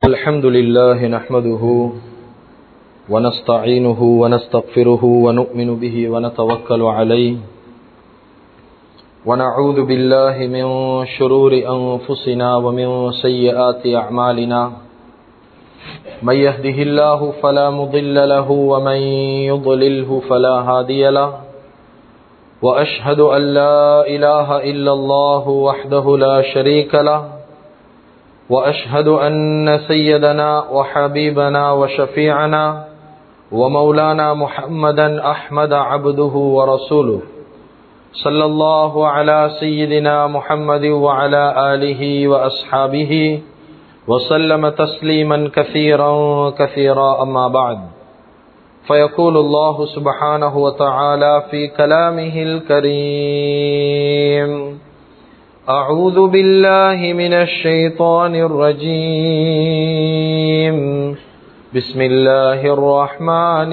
الحمد لله نحمده ونستعينه ونستغفره ونؤمن به ونتوكل عليه ونعوذ بالله من شرور أنفسنا ومن سيئات أعمالنا من يهده الله فلا مضل له ومن يضلله فلا هادي له وأشهد أن لا إله إلا الله وحده لا شريك له وأشهد أن سيدنا وحبيبنا وشفيعنا ومولانا محمدا أحمد عبده ورسوله صلى الله على سيدنا محمد وعلى آله وأصحابه وسلم تسليما كثيرا كثيرا أما بعد فيقول الله سبحانه وتعالى في كلامه الكريم أعوذ بالله من الشيطان الرجيم بسم الله الرحمن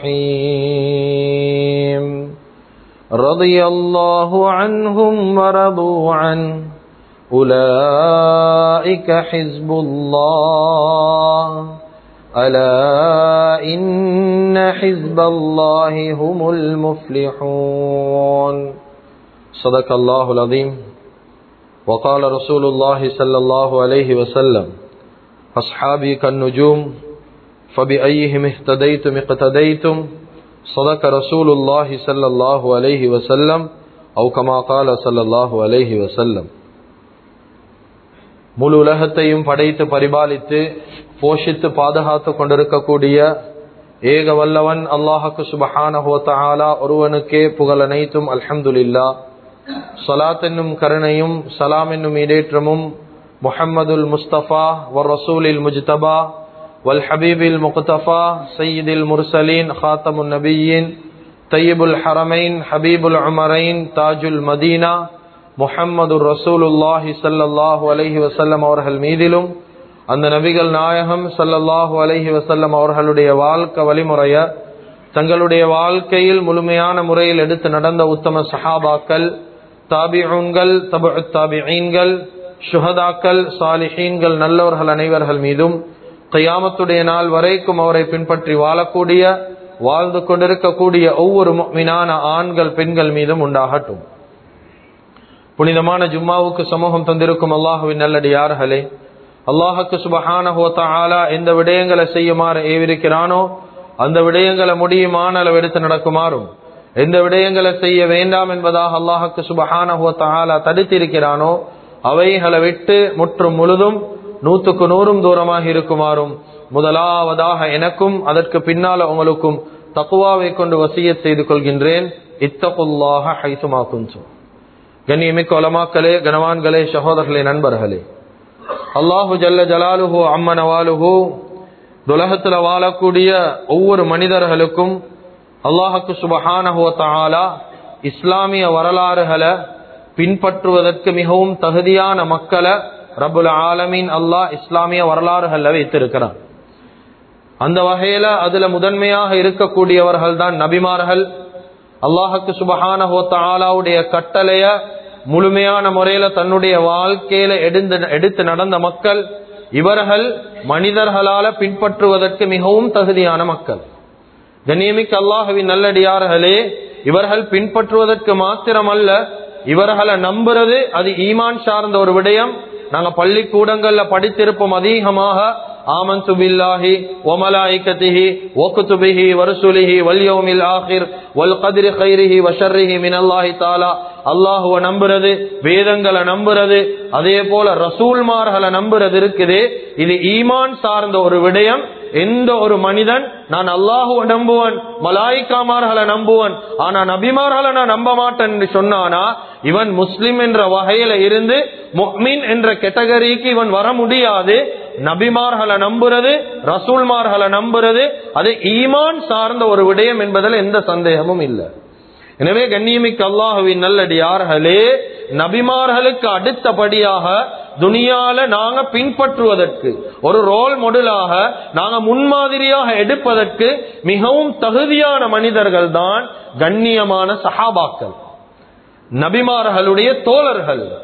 الرحيم رضي الله عنهم ورضوا عنه أولئك حزب الله ألا إن حزب الله هم المفلحون صدق الله العظيم وقال رسول الله صلى الله عليه وسلم أصحابي كالنجوم فبأيهم اهتديتم اقتديتم صدق رسول الله صلى الله عليه وسلم أو كما قال صلى الله عليه وسلم முழு உலகத்தையும் படைத்து பரிபாலித்து போஷித்து பாதுகாத்து கொண்டிருக்கக்கூடிய ஏக வல்லவன் அல்லாஹுக்கு சுபஹானஹோத்தாலா ஒருவனுக்கே புகழ் அனைத்தும் அல்ஹம்துலில்லா சலாத் என்னும் கருணையும் சலாம் என்னும் இடேற்றமும் முஹம்மதுல் முஸ்தபா வர் ரசூலில் முஜ்தபா வல் ஹபீபில் முக்தபா சையீதில் முர்சலீன் ஹாத்தமுன் நபியின் தையீபுல் ஹரமைன் ஹபீபுல் உமரைன் தாஜுல் மதீனா முஹம்மது ரசூலுல்லாஹி சல்லாஹூ அலஹி வசல்லம் அவர்கள் மீதிலும் அந்த நபிகள் நாயகம் சல்லல்லாஹூ அலஹி வசல்லம் அவர்களுடைய வாழ்க்கை வழிமுறைய தங்களுடைய வாழ்க்கையில் முழுமையான முறையில் எடுத்து நடந்த உத்தம சஹாபாக்கள் தாபிஊன்கள் தபு தாபிஈன்கள் சுஹதாக்கள் சாலிஹீன்கள் நல்லவர்கள் அனைவர்கள் மீதும் கையாமத்துடைய நாள் வரைக்கும் அவரை பின்பற்றி வாழக்கூடிய வாழ்ந்து கொண்டிருக்கக்கூடிய ஒவ்வொரு மீனான ஆண்கள் பெண்கள் மீதும் உண்டாகட்டும் புனிதமான ஜும்மாவுக்கு சமூகம் தந்திருக்கும் அல்லாஹுவின் நல்லடியார்களே அல்லாஹுக்கு சுபஹானஹோத்தாலா எந்த விடயங்களை செய்யுமாறு ஏவிருக்கிறானோ அந்த விடயங்களை முடியுமான அளவு எடுத்து நடக்குமாறும் எந்த விடயங்களை செய்ய வேண்டாம் என்பதாக அல்லாஹுக்கு சுபஹானஹோத்தாலா தடுத்திருக்கிறானோ அவைகளை விட்டு முற்றும் முழுதும் நூத்துக்கு நூறும் தூரமாக இருக்குமாறும் முதலாவதாக எனக்கும் அதற்கு பின்னால உங்களுக்கும் தக்குவாவை கொண்டு வசிய செய்து கொள்கின்றேன் இத்தகுல்லாக ஹைசுமா குஞ்சும் கண்ணியமிக்க ஒலமாக்களே கனவான்களே சகோதரர்களே நண்பர்களே அல்லாஹு ஜல்ல ஜலாலுஹோ அம்மனவாலுஹோ துலகத்துல வாழக்கூடிய ஒவ்வொரு மனிதர்களுக்கும் அல்லாஹுக்கு சுபஹானஹுவத்தாலா இஸ்லாமிய வரலாறுகளை பின்பற்றுவதற்கு மிகவும் தகுதியான மக்களை ரபுல் ஆலமீன் அல்லாஹ் இஸ்லாமிய வரலாறுகள்ல வைத்திருக்கிறான் அந்த வகையில அதுல முதன்மையாக இருக்கக்கூடியவர்கள் தான் நபிமார்கள் அல்லாஹுக்கு சுபஹானஹோத்தாலாவுடைய கட்டளைய முழுமையான முறையில தன்னுடைய வாழ்க்கையில எடுத்து எடுத்து நடந்த மக்கள் இவர்கள் மனிதர்களால பின்பற்றுவதற்கு மிகவும் தகுதியான மக்கள் கண்ணியமிக்க அல்லாஹுவின் நல்லடியார்களே இவர்கள் பின்பற்றுவதற்கு மாத்திரமல்ல இவர்களை நம்புறது அது ஈமான் சார்ந்த ஒரு விடயம் நாங்க பள்ளிக்கூடங்கள்ல படித்திருப்போம் அதிகமாக ஆமன்து பில்லாஹி வமலாயிகத்திஹி வகுதுபிஹி வருசுலிஹி வல்யௌமில் ஆஹிர் வல் கதிரி கைரிஹி வஷர்ரிஹி மினல்லாஹி தாலா அல்லாஹுவ நம்புறது வேதங்களை நம்புறது அதே போல ரசூல்மார்களை நம்புறது இருக்குது இது ஈமான் சார்ந்த ஒரு விடயம் எந்த ஒரு மனிதன் நான் அல்லாஹுவ நம்புவன் மலாய்க்காமார்களை நம்புவன் ஆனா நபிமார்களை நான் நம்ப மாட்டேன் என்று சொன்னானா இவன் முஸ்லிம் என்ற வகையில இருந்து மொஹ்மின் என்ற கேட்டகரிக்கு இவன் வர முடியாது நபிமார்களை நம்புறது ரசூல்மார்களை நம்புறது அது ஈமான் சார்ந்த ஒரு விடயம் என்பதில் எந்த சந்தேகமும் இல்லை எனவே கண்ணியமிக்க அல்லாஹுவின் நல்லடியார்களே நபிமார்களுக்கு அடுத்தபடியாக துனியால நாங்க பின்பற்றுவதற்கு ஒரு ரோல் மாடலாக நாங்க முன்மாதிரியாக எடுப்பதற்கு மிகவும் தகுதியான மனிதர்கள் தான் கண்ணியமான சஹாபாக்கள் நபிமார்களுடைய தோழர்கள்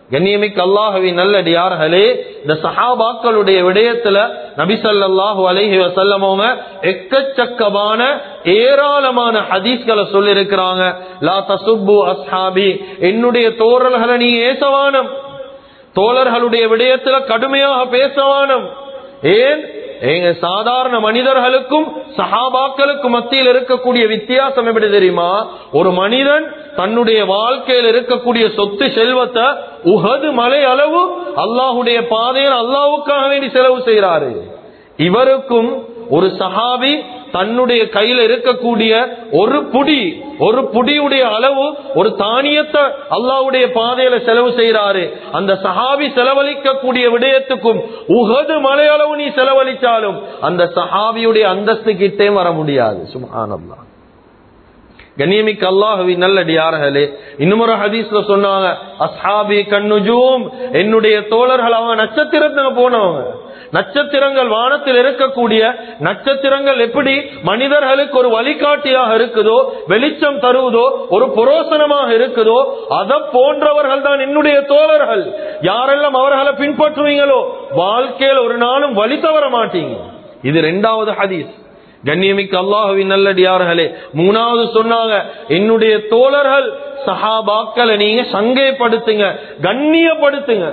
கண்ணியமிக்க அல்லாஹுவின் நல்லடியார்களே இந்த சஹாபாக்களுடைய விடயத்துல நபிசல்லாஹு அலைஹி வசல்லமவங்க எக்கச்சக்கமான ஏராளமான ஹதீஸ்களை சொல்லி இருக்கிறாங்க லா தசுப்பு அஸ்ஹாபி என்னுடைய தோழர்களை நீ ஏசவானம் தோழர்களுடைய விடயத்துல கடுமையாக பேசவானம் ஏன் எங்க சாதாரண மனிதர்களுக்கும் சஹாபாக்களுக்கும் மத்தியில் இருக்கக்கூடிய வித்தியாசம் எப்படி தெரியுமா ஒரு மனிதன் தன்னுடைய வாழ்க்கையில் இருக்கக்கூடிய சொத்து செல்வத்தை உகது மலை அளவு அல்லாஹுடைய பாதையில் அல்லாவுக்காக வேண்டி செலவு செய்யறாரு இவருக்கும் ஒரு சஹாபி தன்னுடைய கையில இருக்கக்கூடிய ஒரு புடி ஒரு புடியுடைய அளவு ஒரு தானியத்தை அல்லாவுடைய பாதையில செலவு செய்யறாரு அந்த சஹாபி செலவழிக்கக்கூடிய விடயத்துக்கும் உகது மலை அளவு நீ செலவழிச்சாலும் அந்த சஹாபியுடைய அந்தஸ்து கிட்டே வர முடியாது சுமானல்லா கண்ணியமிக்க அல்லாஹுவி நல்லடியார்களே இன்னும் ஒரு ஹதீஸ்ல சொன்னாங்க அஸ்ஹாபி கண்ணுஜூம் என்னுடைய தோழர்கள் அவங்க நட்சத்திரத்துல போனவங்க நட்சத்திரங்கள் வானத்தில் இருக்கக்கூடிய நட்சத்திரங்கள் எப்படி மனிதர்களுக்கு ஒரு வழிகாட்டியாக இருக்குதோ வெளிச்சம் தருவதோ ஒரு புரோசனமாக இருக்குதோ அதை போன்றவர்கள் தான் என்னுடைய தோழர்கள் யாரெல்லாம் அவர்களை பின்பற்றுவீங்களோ வாழ்க்கையில் ஒரு நாளும் வழி தவற மாட்டீங்க இது ரெண்டாவது ஹதீஸ் கண்ணியமிக்க அல்லாஹுவின் நல்லடியார்களே மூணாவது சொன்னாங்க என்னுடைய தோழர்கள் சஹாபாக்களை நீங்க சங்கைப்படுத்துங்க கண்ணியப்படுத்துங்க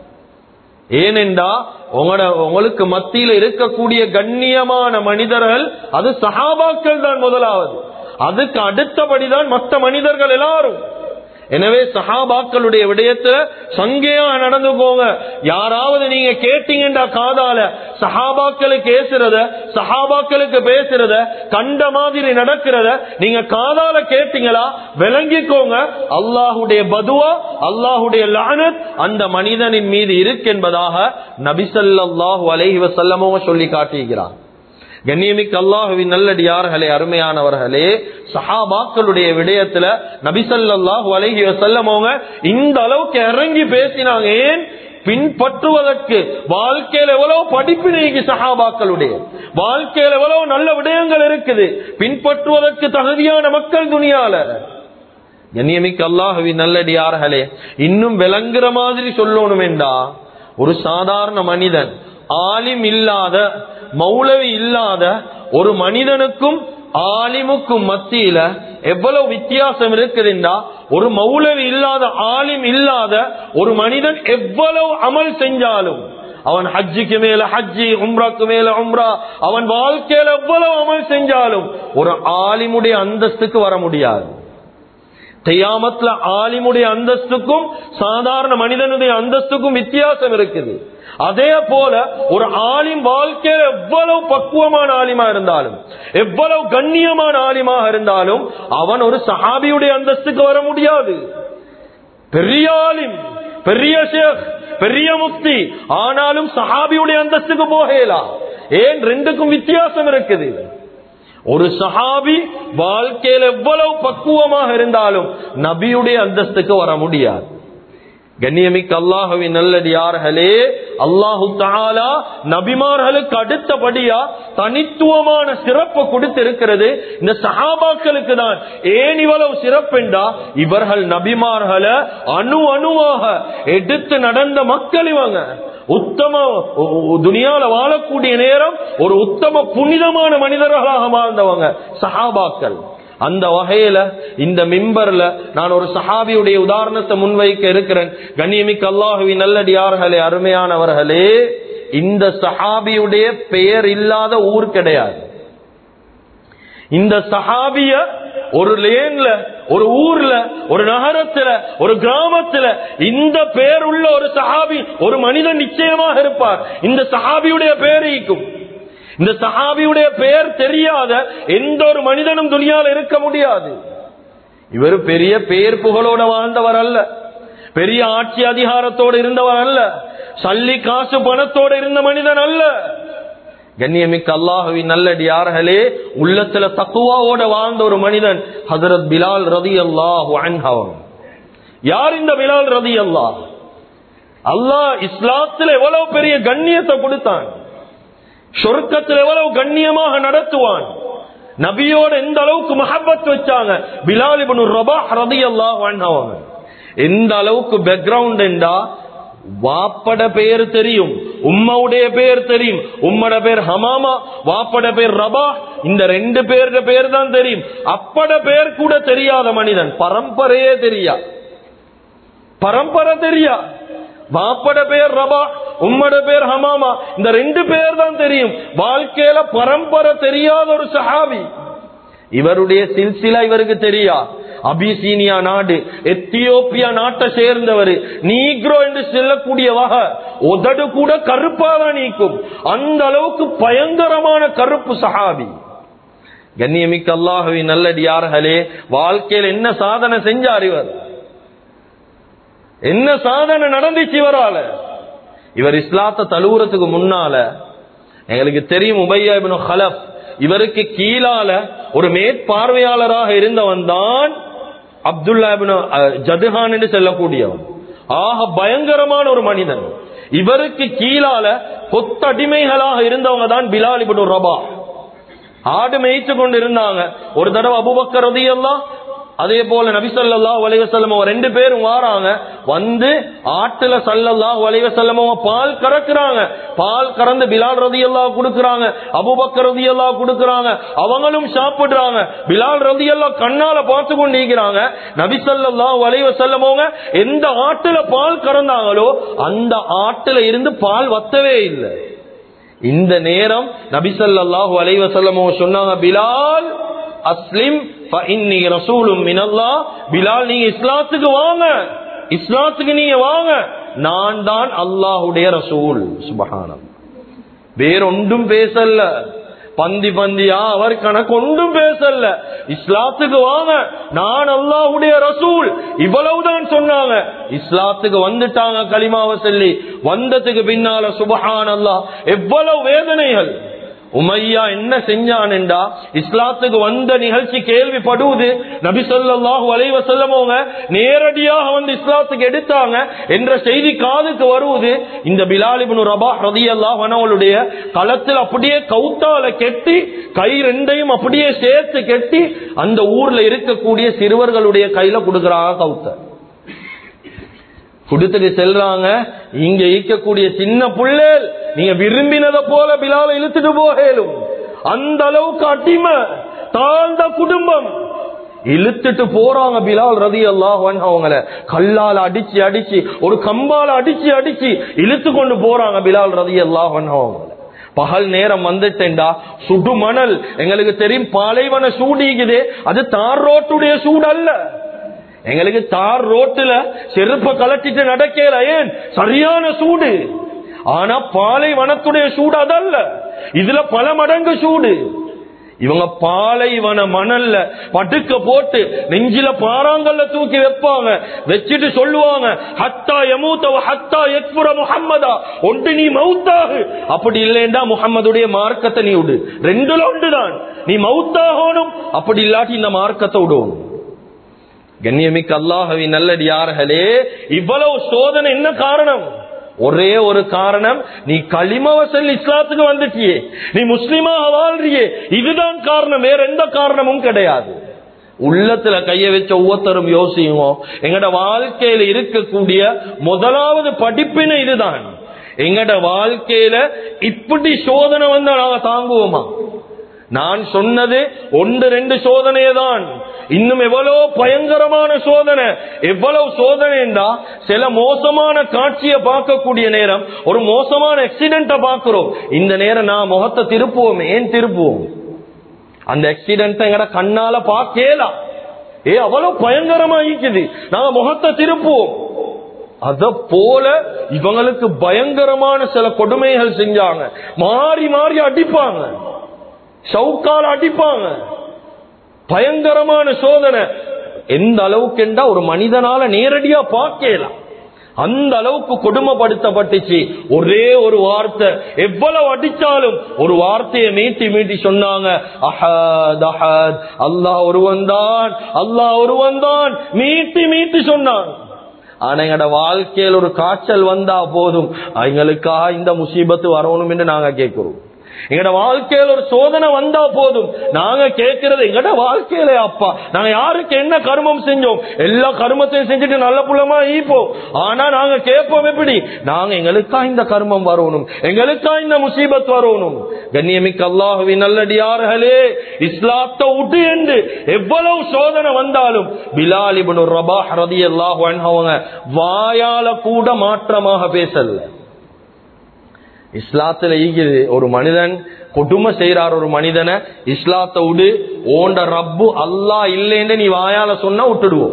ஏனென்றா உங்களோட உங்களுக்கு மத்தியில இருக்கக்கூடிய கண்ணியமான மனிதர்கள் அது சஹாபாக்கள் தான் முதலாவது அதுக்கு அடுத்தபடிதான் மற்ற மனிதர்கள் எல்லாரும் எனவே சஹாபாக்களுடைய விடயத்துல சங்கையா நடந்து போங்க யாராவது நீங்க கேட்டீங்கடா காதால சஹாபாக்களுக்கு ஏசுறத சஹாபாக்களுக்கு பேசுறத கண்ட மாதிரி நடக்கிறத நீங்க காதால கேட்டீங்களா விளங்கிக்கோங்க அல்லாஹுடைய பதுவா அல்லாஹுடைய லானத் அந்த மனிதனின் மீது இருக்கென்பதாக நபிசல்லாஹு அலைஹி வசல்லமோ சொல்லி காட்டுகிறார் கண்ணியமிக்க அல்லாஹுவின் நல்லடியார்களே அருமையானவர்களே சஹாபாக்களுடைய விடயத்துல நபிசல்லாஹு அலைஹி வசல்லமோங்க இந்த அளவுக்கு இறங்கி பேசினாங்க ஏன் பின்பற்றுவதற்கு வாழ்க்கையில் எவ்வளவு படிப்பினைக்கு சஹாபாக்களுடைய வாழ்க்கையில் எவ்வளவு நல்ல விடயங்கள் இருக்குது பின்பற்றுவதற்கு தகுதியான மக்கள் துணியால கண்ணியமிக்க அல்லாஹுவின் நல்லடியார்களே இன்னும் விளங்குற மாதிரி சொல்லணும் என்றா ஒரு சாதாரண மனிதன் ஆலிம் இல்லாத மௌலவி இல்லாத ஒரு மனிதனுக்கும் ஆலிமுக்கும் மத்தியில எவ்வளவு வித்தியாசம் இருக்குதுண்டா ஒரு மௌலவி இல்லாத ஆலிம் இல்லாத ஒரு மனிதன் எவ்வளவு அமல் செஞ்சாலும் அவன் ஹஜ்ஜுக்கு மேல ஹஜ்ஜி உம்ராக்கு மேல உம்ரா அவன் வாழ்க்கையில எவ்வளவு அமல் செஞ்சாலும் ஒரு ஆலிமுடைய அந்தஸ்துக்கு வர முடியாது கையாமத்துல ஆலிமுடைய அந்தஸ்துக்கும் சாதாரண மனிதனுடைய அந்தஸ்துக்கும் வித்தியாசம் இருக்குது அதே போல ஒரு ஆலிம் வாழ்க்கையில எவ்வளவு பக்குவமான ஆலிமா இருந்தாலும் எவ்வளவு கண்ணியமான ஆலிமாக இருந்தாலும் அவன் ஒரு சஹாபியுடைய அந்தஸ்துக்கு வர முடியாது பெரிய ஆலிம் பெரிய ஷேக் பெரிய முக்தி ஆனாலும் சஹாபியுடைய அந்தஸ்துக்கு போகலாம் ஏன் ரெண்டுக்கும் வித்தியாசம் இருக்குது ஒரு சஹாபி வாழ்க்கையில் எவ்வளவு பக்குவமாக இருந்தாலும் நபியுடைய அந்தஸ்துக்கு வர முடியாது கண்ணியமிக்க அல்லாஹுவின் நல்லடியார்களே அல்லாஹு தாலா நபிமார்களுக்கு அடுத்தபடியா தனித்துவமான சிறப்பு கொடுத்திருக்கிறது இந்த சஹாபாக்களுக்கு தான் ஏன் இவ்வளவு சிறப்பெண்டா இவர்கள் நபிமார்களை அணு அணுவாக எடுத்து நடந்த மக்கள் இவங்க உத்தம துனியால வாழக்கூடிய நேரம் ஒரு உத்தம புனிதமான மனிதர்களாக வாழ்ந்தவங்க சஹாபாக்கள் அந்த வகையில இந்த மிம்பர்ல நான் ஒரு சஹாபியுடைய உதாரணத்தை முன்வைக்க இருக்கிறேன் கண்ணியமிக்க அல்லாஹுவி நல்லடியார்களே அருமையானவர்களே இந்த சஹாபியுடைய பெயர் இல்லாத ஊர் கிடையாது இந்த சஹாபிய ஒரு லேன்ல ஒரு ஊர்ல ஒரு நகரத்துல ஒரு கிராமத்துல இந்த பேர் உள்ள ஒரு சஹாபி ஒரு மனிதன் நிச்சயமாக இருப்பார் இந்த சஹாபியுடைய பேரைக்கும் இந்த சஹாபியுடைய பெயர் தெரியாத எந்த ஒரு மனிதனும் துணியால் இருக்க முடியாது இவர் பெரிய பெயர் புகழோட வாழ்ந்தவர் அல்ல பெரிய ஆட்சி அதிகாரத்தோடு இருந்தவர் அல்ல சல்லி காசு பணத்தோடு இருந்த மனிதன் அல்ல கண்ணியமிக்க அல்லாஹுவின் நல்லடியார்களே உள்ளத்துல தக்குவாவோட வாழ்ந்த ஒரு மனிதன் ஹசரத் பிலால் ரதி அல்லாஹு அன்ஹவன் யார் இந்த பிலால் ரதி அல்லாஹ் அல்லாஹ் இஸ்லாத்துல எவ்வளவு பெரிய கண்ணியத்தை கொடுத்தான் சொர்க்கத்தில் எவ்வளவு கண்ணியமாக நடத்துவான் நபியோட எந்த அளவுக்கு மஹபத் வச்சாங்க பிலால் இப்னு ரபாஹ் ரலியல்லாஹு அன்ஹு எந்த அளவுக்கு பேக்ரவுண்ட் என்றா வாப்பட பேர் தெரியும் உம்மவுடைய பேர் தெரியும் உம்மட பேர் ஹமாமா வாப்பட பேர் ரபா இந்த ரெண்டு பேருட பேர் தான் தெரியும் அப்பட பேர் கூட தெரியாத மனிதன் பரம்பரையே தெரியா பரம்பரை தெரியா வாப்பட பேர் ரபா உம்மட பேர் ஹமாமா இந்த ரெண்டு பேர் தான் தெரியும் வாழ்க்கையில பரம்பரை தெரியாத ஒரு சஹாபி இவருடைய சில்சிலா இவருக்கு தெரியா அபிசீனியா நாடு எத்தியோப்பியா நாட்டை சேர்ந்தவர் நீக்ரோ என்று சொல்லக்கூடிய வகை உதடு கூட கருப்பாதான் நீக்கும் அந்த அளவுக்கு பயங்கரமான கருப்பு சஹாபி கண்ணியமிக்க அல்லாஹுவின் நல்லடியார்களே வாழ்க்கையில் என்ன சாதனை செஞ்சார் இவர் என்ன சாதனை நடந்துச்சு இவரால இவர் இஸ்லாத்தை தழுவுறதுக்கு முன்னால எங்களுக்கு தெரியும் உபையா இப்னு ஹலப் இவருக்கு கீழால ஒரு மேற்பார்வையாளராக இருந்தவன் தான் அப்துல்லா இப்னு அஹ், ஜதுஹான் என்று சொல்லக்கூடியவன் ஆக பயங்கரமான ஒரு மனிதன் இவருக்கு கீழால கொத்தடிமைகளாக இருந்தவங்க தான் பிலால் இப்னு ரபா ஆடு மேய்ச்சு கொண்டு இருந்தாங்க ஒரு தடவை அபுபக்கர் ரதியெல்லாம் அதே போல நபி ஸல்லல்லாஹு அலைஹி வஸல்லம் ரெண்டு பேரும் வாராங்க வந்து ஆட்டுல ஸல்லல்லாஹு அலைஹி வஸல்லம் பால் கறக்குறாங்க பால் கறந்து பிலால் ரதியல்லாஹு கொடுக்கறாங்க அபூபக்கர் ரதியல்லாஹு கொடுக்கறாங்க அவங்களும் சாப்பிடுறாங்க பிலால் ரதியல்லாஹு கண்ணால பார்த்து கொண்டு இருக்கிறாங்க நபி ஸல்லல்லாஹு அலைஹி வஸல்லம் எந்த ஆட்டுல பால் கறந்தாங்களோ அந்த ஆட்டுல இருந்து பால் வத்தவே இல்லை இந்த நேரம் நபிசல்லாஹு அலைஹி வஸல்லம் சொன்னாங்க பிலால் அஸ்லிம் ஃபஇன்னி ரசூலும் மினல்லாஹ் பிலால் நீங்க இஸ்லாத்துக்கு வாங்க இஸ்லாத்துக்கு நீங்க வாங்க நான் தான் அல்லாஹ்வுடைய ரசூல் சுபஹானம் வேறொன்றும் பேசல பந்தி பந்தியா அவர் கணக்கு ஒன்றும் பேசல இஸ்லாத்துக்கு வாங்க நான் அல்லாஹ்வுடைய ரசூல் இவ்வளவுதான் சொன்னாங்க இஸ்லாத்துக்கு வந்துட்டாங்க கலிமாவை சொல்லி வந்ததுக்கு பின்னால சுபஹான் அல்லாஹ் எவ்வளவு வேதனைகள் உமையா என்ன செஞ்சான்டா இஸ்லாத்துக்கு வந்த நிகழ்ச்சி கேள்விப்படுவது நபி ஸல்லல்லாஹு அலைஹி வஸல்லமோங்க நேரடியாக வந்து இஸ்லாத்துக்கு எடுத்தாங்க என்ற செய்தி காதுக்கு வருவது இந்த பிலால் இப்னு ரபாஹ் ரலியல்லாஹு அன்ஹுடைய களத்தில் அப்படியே கவுத்தால கெட்டி கை ரெண்டையும் அப்படியே சேர்த்து கெட்டி அந்த ஊர்ல இருக்கக்கூடிய சிறுவர்களுடைய கையில கொடுக்கறாங்க கவுத்த கொடுத்துட்டு செல்றாங்க இங்க ஈக்கக்கூடிய சின்ன புள்ளேல் நீங்க விரும்பினத போல பிலால இழுத்துட்டு போகலும் அந்த அளவுக்கு அடிமை தாழ்ந்த குடும்பம் இழுத்துட்டு போறாங்க பிலால் ரதி அல்லாஹ் அவங்கள கல்லால அடிச்சு அடிச்சு ஒரு கம்பால அடிச்சு அடிச்சு இழுத்து கொண்டு போறாங்க பிலால் ரதி அல்லாஹ் அவங்கள பகல் நேரம் வந்துட்டேன்டா சுடு மணல் எங்களுக்கு தெரியும் பாலைவன சூடிக்குது அது தார் ரோட்டுடைய சூடு அல்ல எங்களுக்கு தார் ரோட்டுல செருப்ப கலட்டிட்டு நடக்கல ஏன் சரியான சூடு ஆனா பாலைவனத்துடைய சூடு அதல்ல இதுல பல மடங்கு சூடு இவங்க பாலைவன மணல்ல படுக்க போட்டு நெஞ்சில பாறாங்கல்ல தூக்கி வைப்பாங்க வச்சுட்டு சொல்லுவாங்க ஹத்தா யமூத்தவ ஹத்தா எத்புர முஹம்மதா ஒன்று நீ மவுத்தாகு அப்படி இல்லைண்டா முகம்மதுடைய மார்க்கத்தை நீ விடு ரெண்டுல ஒன்றுதான் நீ மவுத்தாகணும் அப்படி இல்லாட்டி இந்த மார்க்கத்தை விடுவோம் கண்ணியமிக்க அல்லாஹவி நல்லடியார்களே இவ்வளவு சோதனை என்ன காரணம் ஒரே ஒரு காரணம் நீ களிமவசல் இஸ்லாத்துக்கு வந்துட்டியே நீ முஸ்லிமாக வாழ்றியே இதுதான் காரணம் வேற எந்த காரணமும் கிடையாது உள்ளத்துல கைய வச்ச ஒவ்வொருத்தரும் யோசியுமோ எங்கட வாழ்க்கையில இருக்கக்கூடிய முதலாவது படிப்பினை இதுதான் எங்கட வாழ்க்கையில இப்படி சோதனை வந்தா நாங்க தாங்குவோமா நான் சொன்னது ஒன்று ரெண்டு சோதனையே தான் இன்னும் எவ்வளவு பயங்கரமான சோதனை எவ்வளவு சோதனைண்டா சில மோசமான காட்சியை பார்க்கக்கூடிய நேரம் ஒரு மோசமான ஆக்சிடென்ட பார்க்கிறோம் இந்த நேரம் நான் முகத்தை திருப்புவோம் ஏன் திருப்புவோம் அந்த ஆக்சிடென்ட் எங்கட கண்ணால பார்க்கலாம் ஏ அவ்வளவு பயங்கரமா இருக்குது நாங்க முகத்தை திருப்புவோம் அத போல இவங்களுக்கு பயங்கரமான சில கொடுமைகள் செஞ்சாங்க மாறி மாறி அடிப்பாங்க சவுக்கால அடிப்பாங்க பயங்கரமான சோதனை எந்த அளவுக்கு என்றா ஒரு மனிதனால நேரடியா பார்க்கலாம் அந்த அளவுக்கு கொடுமைப்படுத்தப்பட்டுச்சு ஒரே ஒரு வார்த்தை எவ்வளவு அடிச்சாலும் ஒரு வார்த்தையை மீட்டி மீட்டி சொன்னாங்க அஹத் அஹத் அல்லாஹ் ஒருவன் தான் அல்லாஹ் ஒருவன் தான் மீட்டி மீட்டி சொன்னாங்க ஆனா எங்கட வாழ்க்கையில் ஒரு காய்ச்சல் வந்தா போதும் எங்களுக்கா இந்த முசீபத்து வரணும் என்று நாங்க கேட்கிறோம் எங்கட வாழ்க்கையில ஒரு சோதனை வந்தா போதும் நாங்க கேட்கறது எங்கட வாழ்க்கையில அப்பா நாங்க யாருக்கு என்ன கர்மம் செஞ்சோம் எல்லா கர்மத்தையும் செஞ்சுட்டு நல்ல புள்ளமா ஈப்போம் ஆனா நாங்க கேட்போம் எப்படி நாங்க எங்களுக்கா இந்த கர்மம் வரணும் எங்களுக்கா இந்த முசீபத் வரணும் கண்ணியமிக்க அல்லாஹுவின் நல்லடியார்களே இஸ்லாத்தை விட்டு என்று எவ்வளவு சோதனை வந்தாலும் பிலால் இப்னு ரபாஹ் ரலியல்லாஹு அன்ஹு அவங்க வாயால கூட மாற்றமாக பேசல இஸ்லாத்துல ஈகுது ஒரு மனிதன் கொடுமை செய்யறார் ஒரு மனிதனை இஸ்லாத்தை விடு ஓண்ட ரப்பு அல்லா இல்லைன்னு நீ வாயால சொன்னா விட்டுடுவோம்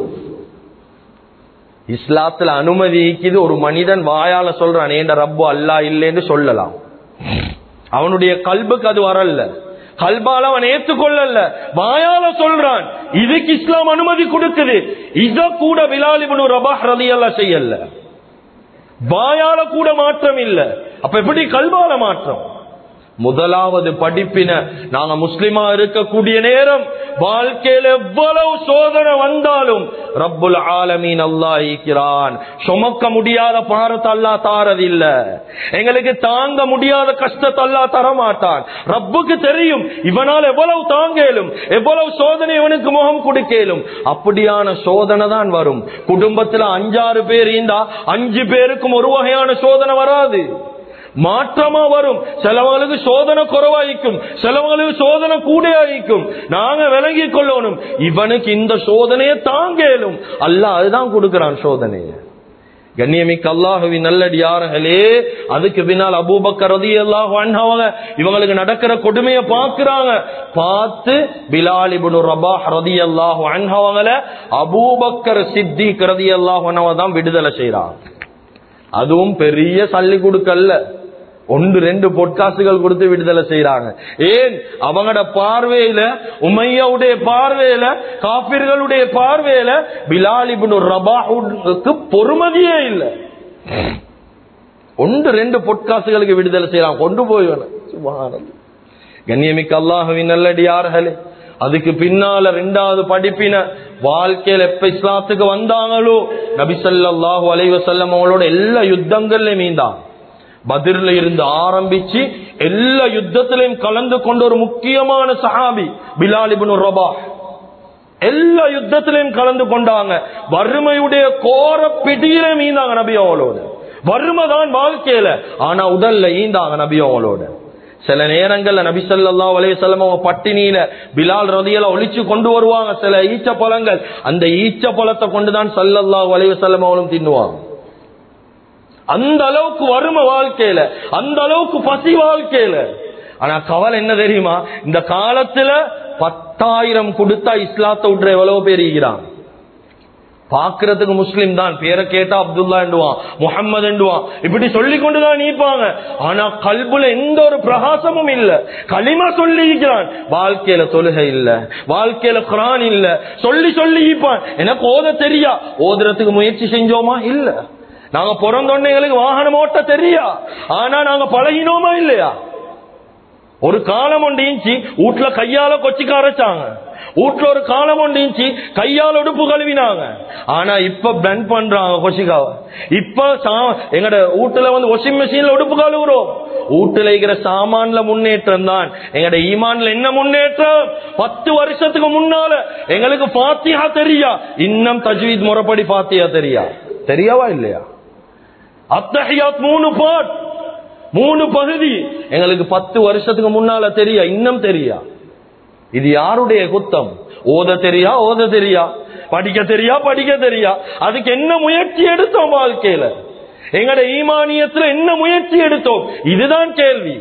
இஸ்லாத்துல அனுமதி ஈக்குது ஒரு மனிதன் வாயால சொல்றான் ஏண்ட ரப்பு அல்லா இல்லைன்னு சொல்லலாம் அவனுடைய கல்புக்கு அது வரல கல்பால அவன் ஏத்துக்கொள்ளல வாயால சொல்றான் இதுக்கு இஸ்லாம் அனுமதி கொடுக்குது இத கூட விலாலிபனு ரபாஹ் ரலியல்லாஹு செய்யல வாயால கூட மாற்றம் இல்ல அப்ப எப்படி கல்வால மாற்றம் முதலாவது படிப்பின நாங்க முஸ்லிமா இருக்கக்கூடிய நேரம் வாழ்க்கையில எவ்வளவு சோதனை வந்தாலும் ரப்புல் ஆலமீன் அல்லாஹ் இருக்கிறான் சுமக்க முடியாத பாரத்தை அல்லா தாரதில்ல எங்களுக்கு தாங்க முடியாத கஷ்டத்தை அல்லா தரமாட்டான் ரப்புக்கு தெரியும் இவனால் எவ்வளவு தாங்கலும் எவ்வளவு சோதனை இவனுக்கு முகம் கொடுக்கலும் அப்படியான சோதனை தான் வரும் குடும்பத்துல அஞ்சாறு பேர் இருந்தா அஞ்சு பேருக்கும் ஒரு வகையான சோதனை வராது மாற்றமா வரும் சிலவங்களுக்கு சோதனை குறைவாயிக்கும் சிலவங்களுக்கு சோதனை கூடையாயிக்கும் நாங்க விளங்கி கொள்ளணும் இவனுக்கு இந்த சோதனையை தாங்கலும் அல்ல அதுதான் கொடுக்கிறான் சோதனையை கண்ணியமிக்க அல்லாஹுவின் நல்லடியார்களே அதுக்கு பின்னால் அபூபக்கர் ரதி அல்லாஹ் அவங்க இவங்களுக்கு நடக்கிற கொடுமையை பார்க்கிறாங்க பார்த்து பிலால் இப்னு ரபாஹ் ரதி அல்லாஹ் அவங்கள அபூபக்கர் சித்திக் ரதி அல்லாஹ் தான் விடுதலை செய்யறாங்க அதுவும் பெரிய சல்லி கொடுக்கல்ல ஒன்று ரெண்டு பொற்காசுகள் கொடுத்து விடுதலை செய்யறாங்க ஏன் அவங்களோட பார்வையில உமையாவுடைய பார்வையில காபிர்களுடைய பார்வையில பிலாலிபின் ரபாஹுக்கு பொறுமதியே இல்லை ஒன்று ரெண்டு பொற்காசுகளுக்கு விடுதலை செய்யறாங்க கொண்டு போய் சுபஹானல்லாஹ். கண்ணியமிக்க அல்லாஹுவின் நல்லடியார்களே அதுக்கு பின்னால ரெண்டாவது படிப்பின வாழ்க்கையில எப்ப இஸ்லாத்துக்கு வந்தாங்களோ நபிசல்லாஹு அலைவசல்லம் அவங்களோட எல்லா யுத்தங்கள்லயும் மீந்தான் பதிர்ல இருந்து ஆரம்பிச்சு எல்லா யுத்தத்திலையும் கலந்து கொண்ட ஒரு முக்கியமான சஹாபி பிலாலிபின் ரபா எல்லா யுத்தத்திலையும் கலந்து கொண்டாங்க வறுமையுடைய கோர பிடியில மீந்தாங்க நபி அவங்களோட வறுமை தான் வாழ்க்கையில ஆனா உடல்ல ஈந்தாங்க நபி அவங்களோட சில நேரங்கள்ல நபி ஸல்லல்லாஹு அலைஹி வஸல்லம் அவங்க பட்டினியில பிலால் ரதியல ஒளிச்சு கொண்டு வருவாங்க சில ஈச்ச பழங்கள் அந்த ஈச்ச பழத்தை கொண்டுதான் ஸல்லல்லாஹு அலைஹி வஸல்லம் அவங்களும் தின்னுவாங்க அந்த அளவுக்கு வறுமை வாழ்க்கையில அந்த அளவுக்கு பசி வாழ்க்கையில ஆனா கவலை என்ன தெரியுமா இந்த காலத்துல பத்தாயிரம் கொடுத்தா இஸ்லாத்தை விட்டுற எவ்வளவு பேர் இருக்கிறான் பாக்குறதுக்கு முஸ்லிம் தான் பேரை கேட்டா அப்துல்லா என்றுவான் முகம்மது என்றுவான் இப்படி சொல்லி கொண்டுதான் நீப்பாங்க ஆனா கல்புல எந்த ஒரு பிரகாசமும் இல்ல களிமா சொல்லி இருக்கிறான் வாழ்க்கையில தொழுகை இல்ல வாழ்க்கையில குரான் இல்ல சொல்லி சொல்லி ஈப்பான் எனக்கு ஓத தெரியா ஓதுறதுக்கு முயற்சி செஞ்சோமா இல்ல நாங்க பிறந்தோடனே எங்களுக்கு வாகனம் ஓட்ட தெரியா ஆனா நாங்க பழகினோமா இல்லையா ஒரு காலம் ஒன்று இன்ச்சு வீட்டுல கையால கொச்சிக்க அரைச்சாங்க வீட்டுல ஒரு காலம் ஒன்று இன்ச்சு கையால உடுப்பு கழுவினாங்க ஆனா இப்ப பிளண்ட் பண்றாங்க கொச்சிக்காவ இப்ப சா- எங்கட வீட்டுல வந்து வாஷிங் மிஷின்ல உடுப்பு கழுவுறோம் வீட்டுல இருக்கிற சாமான்ல முன்னேற்றம் தான் எங்கட ஈமான்ல என்ன முன்னேற்றம் பத்து வருஷத்துக்கு முன்னால எங்களுக்கு பாத்தியா தெரியா இன்னும் தஜ்வீத் முறைப்படி பாத்தியா தெரியா தெரியாவா இல்லையா அத்தஹியாத் மூணு பாட் மூணு பகுதி எங்களுக்கு பத்து வருஷத்துக்கு முன்னால தெரியா இன்னும் தெரியா இது யாருடைய குத்தம் ஓத தெரியா ஓத தெரியா படிக்க தெரியா படிக்க தெரியா அதுக்கு என்ன முயற்சி எடுத்தோம் வாழ்க்கையில எங்கட ஈமானியத்துல என்ன முயற்சி எடுத்தோம் இதுதான் கேள்வி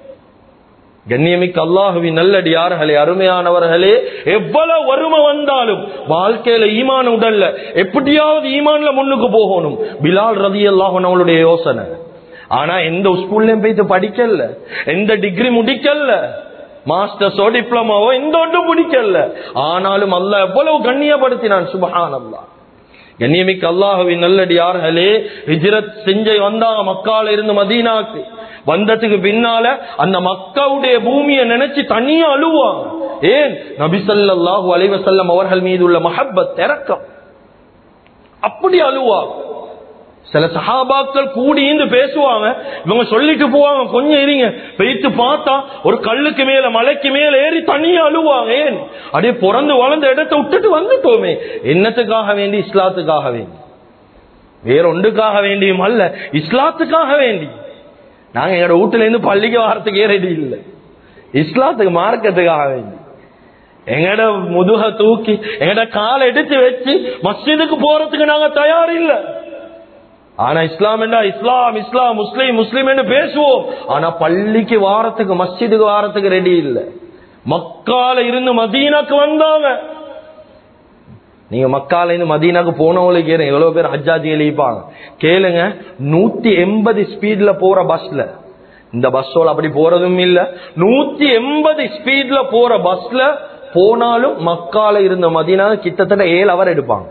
கண்ணியமிக்க அல்லாஹுவின் நல்லடியார்களே அருமையானவர்களே எவ்வளவு வறுமை வந்தாலும் வாழ்க்கையில ஈமான் உடல்ல எப்படியாவது ஈமான்ல முன்னுக்கு போகணும் பிலால் ரதி அல்லாஹன் அவளுடைய யோசனை ஆனா எந்த ஸ்கூல்லயும் போயிட்டு படிக்கல எந்த டிகிரி முடிக்கல மாஸ்டர்ஸோ டிப்ளமாவோ எந்த ஒன்றும் முடிக்கல ஆனாலும் அல்லாஹ் எவ்வளவு கண்ணியப்படுத்தினான் சுபஹான் அல்லாஹ் கண்ணியமிக்க அல்லாஹுவின் நல்லடியார்களே ஹிஜ்ரத் செஞ்சு வந்தாங்க மக்கால இருந்து மதீனாக்கு வந்ததுக்கு பின்னால அந்த மக்காவுடைய பூமியை நினைச்சு தனியா அழுவாங்க ஏன் நபி ஸல்லல்லாஹு அலைஹி வஸல்லம் அவர்கள் மீது உள்ள மஹப்பத் இறக்கம் அப்படி அழுவாங்க சில சஹாபாக்கள் கூடிந்து பேசுவாங்க இவங்க சொல்லிட்டு போவாங்க கொஞ்சம் இருங்க வைத்து பார்த்தா ஒரு கல்லுக்கு மேல மலைக்கு மேல ஏறி தனியா அழுவாங்க ஏன் அப்படியே பிறந்து வளர்ந்த இடத்தை விட்டுட்டு வந்துட்டோமே என்னத்துக்காக வேண்டி இஸ்லாத்துக்காக வேண்டி வேற ஒன்றுக்காக வேண்டியும் அல்ல இஸ்லாத்துக்காக வேண்டி நாங்க எங்களோட வீட்டுல இருந்து பள்ளிக்கு வாரத்துக்கே ரெடி இல்லை இஸ்லாத்துக்கு மார்க்கத்துக்காக வேண்டி எங்கட முதுக தூக்கி எங்கட காலை எடுத்து வச்சு மஸ்ஜிதுக்கு போறதுக்கு நாங்க தயார் இல்ல ஆனா இஸ்லாம் என்ன இஸ்லாம் இஸ்லாம் முஸ்லீம் முஸ்லீம் பேசுவோம் ஆனா பள்ளிக்கு வாரத்துக்கு மஸ்ஜிதுக்கு வாரத்துக்கு ரெடி இல்ல மக்கால இருந்து மதீனாக்கு வந்தாங்க நீங்க மக்கால இருந்து மதீனாக்கு போனவங்களுக்கு கேளுங்க எவ்வளவு பேர் ஹஜ்ஜாஜி எழுப்பாங்க கேளுங்க நூத்தி எண்பது ஸ்பீட்ல போற பஸ்ல இந்த பஸ்ஸோட அப்படி போறதும் இல்ல நூத்தி எண்பது ஸ்பீட்ல போற பஸ்ல போனாலும் மக்கால இருந்த மதீனா கிட்டத்தட்ட ஏழு அவர் எடுப்பாங்க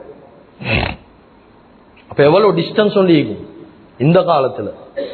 அப்ப எவ்வளவு டிஸ்டன்ஸ் ஒன்று இருக்கும் இந்த காலத்துல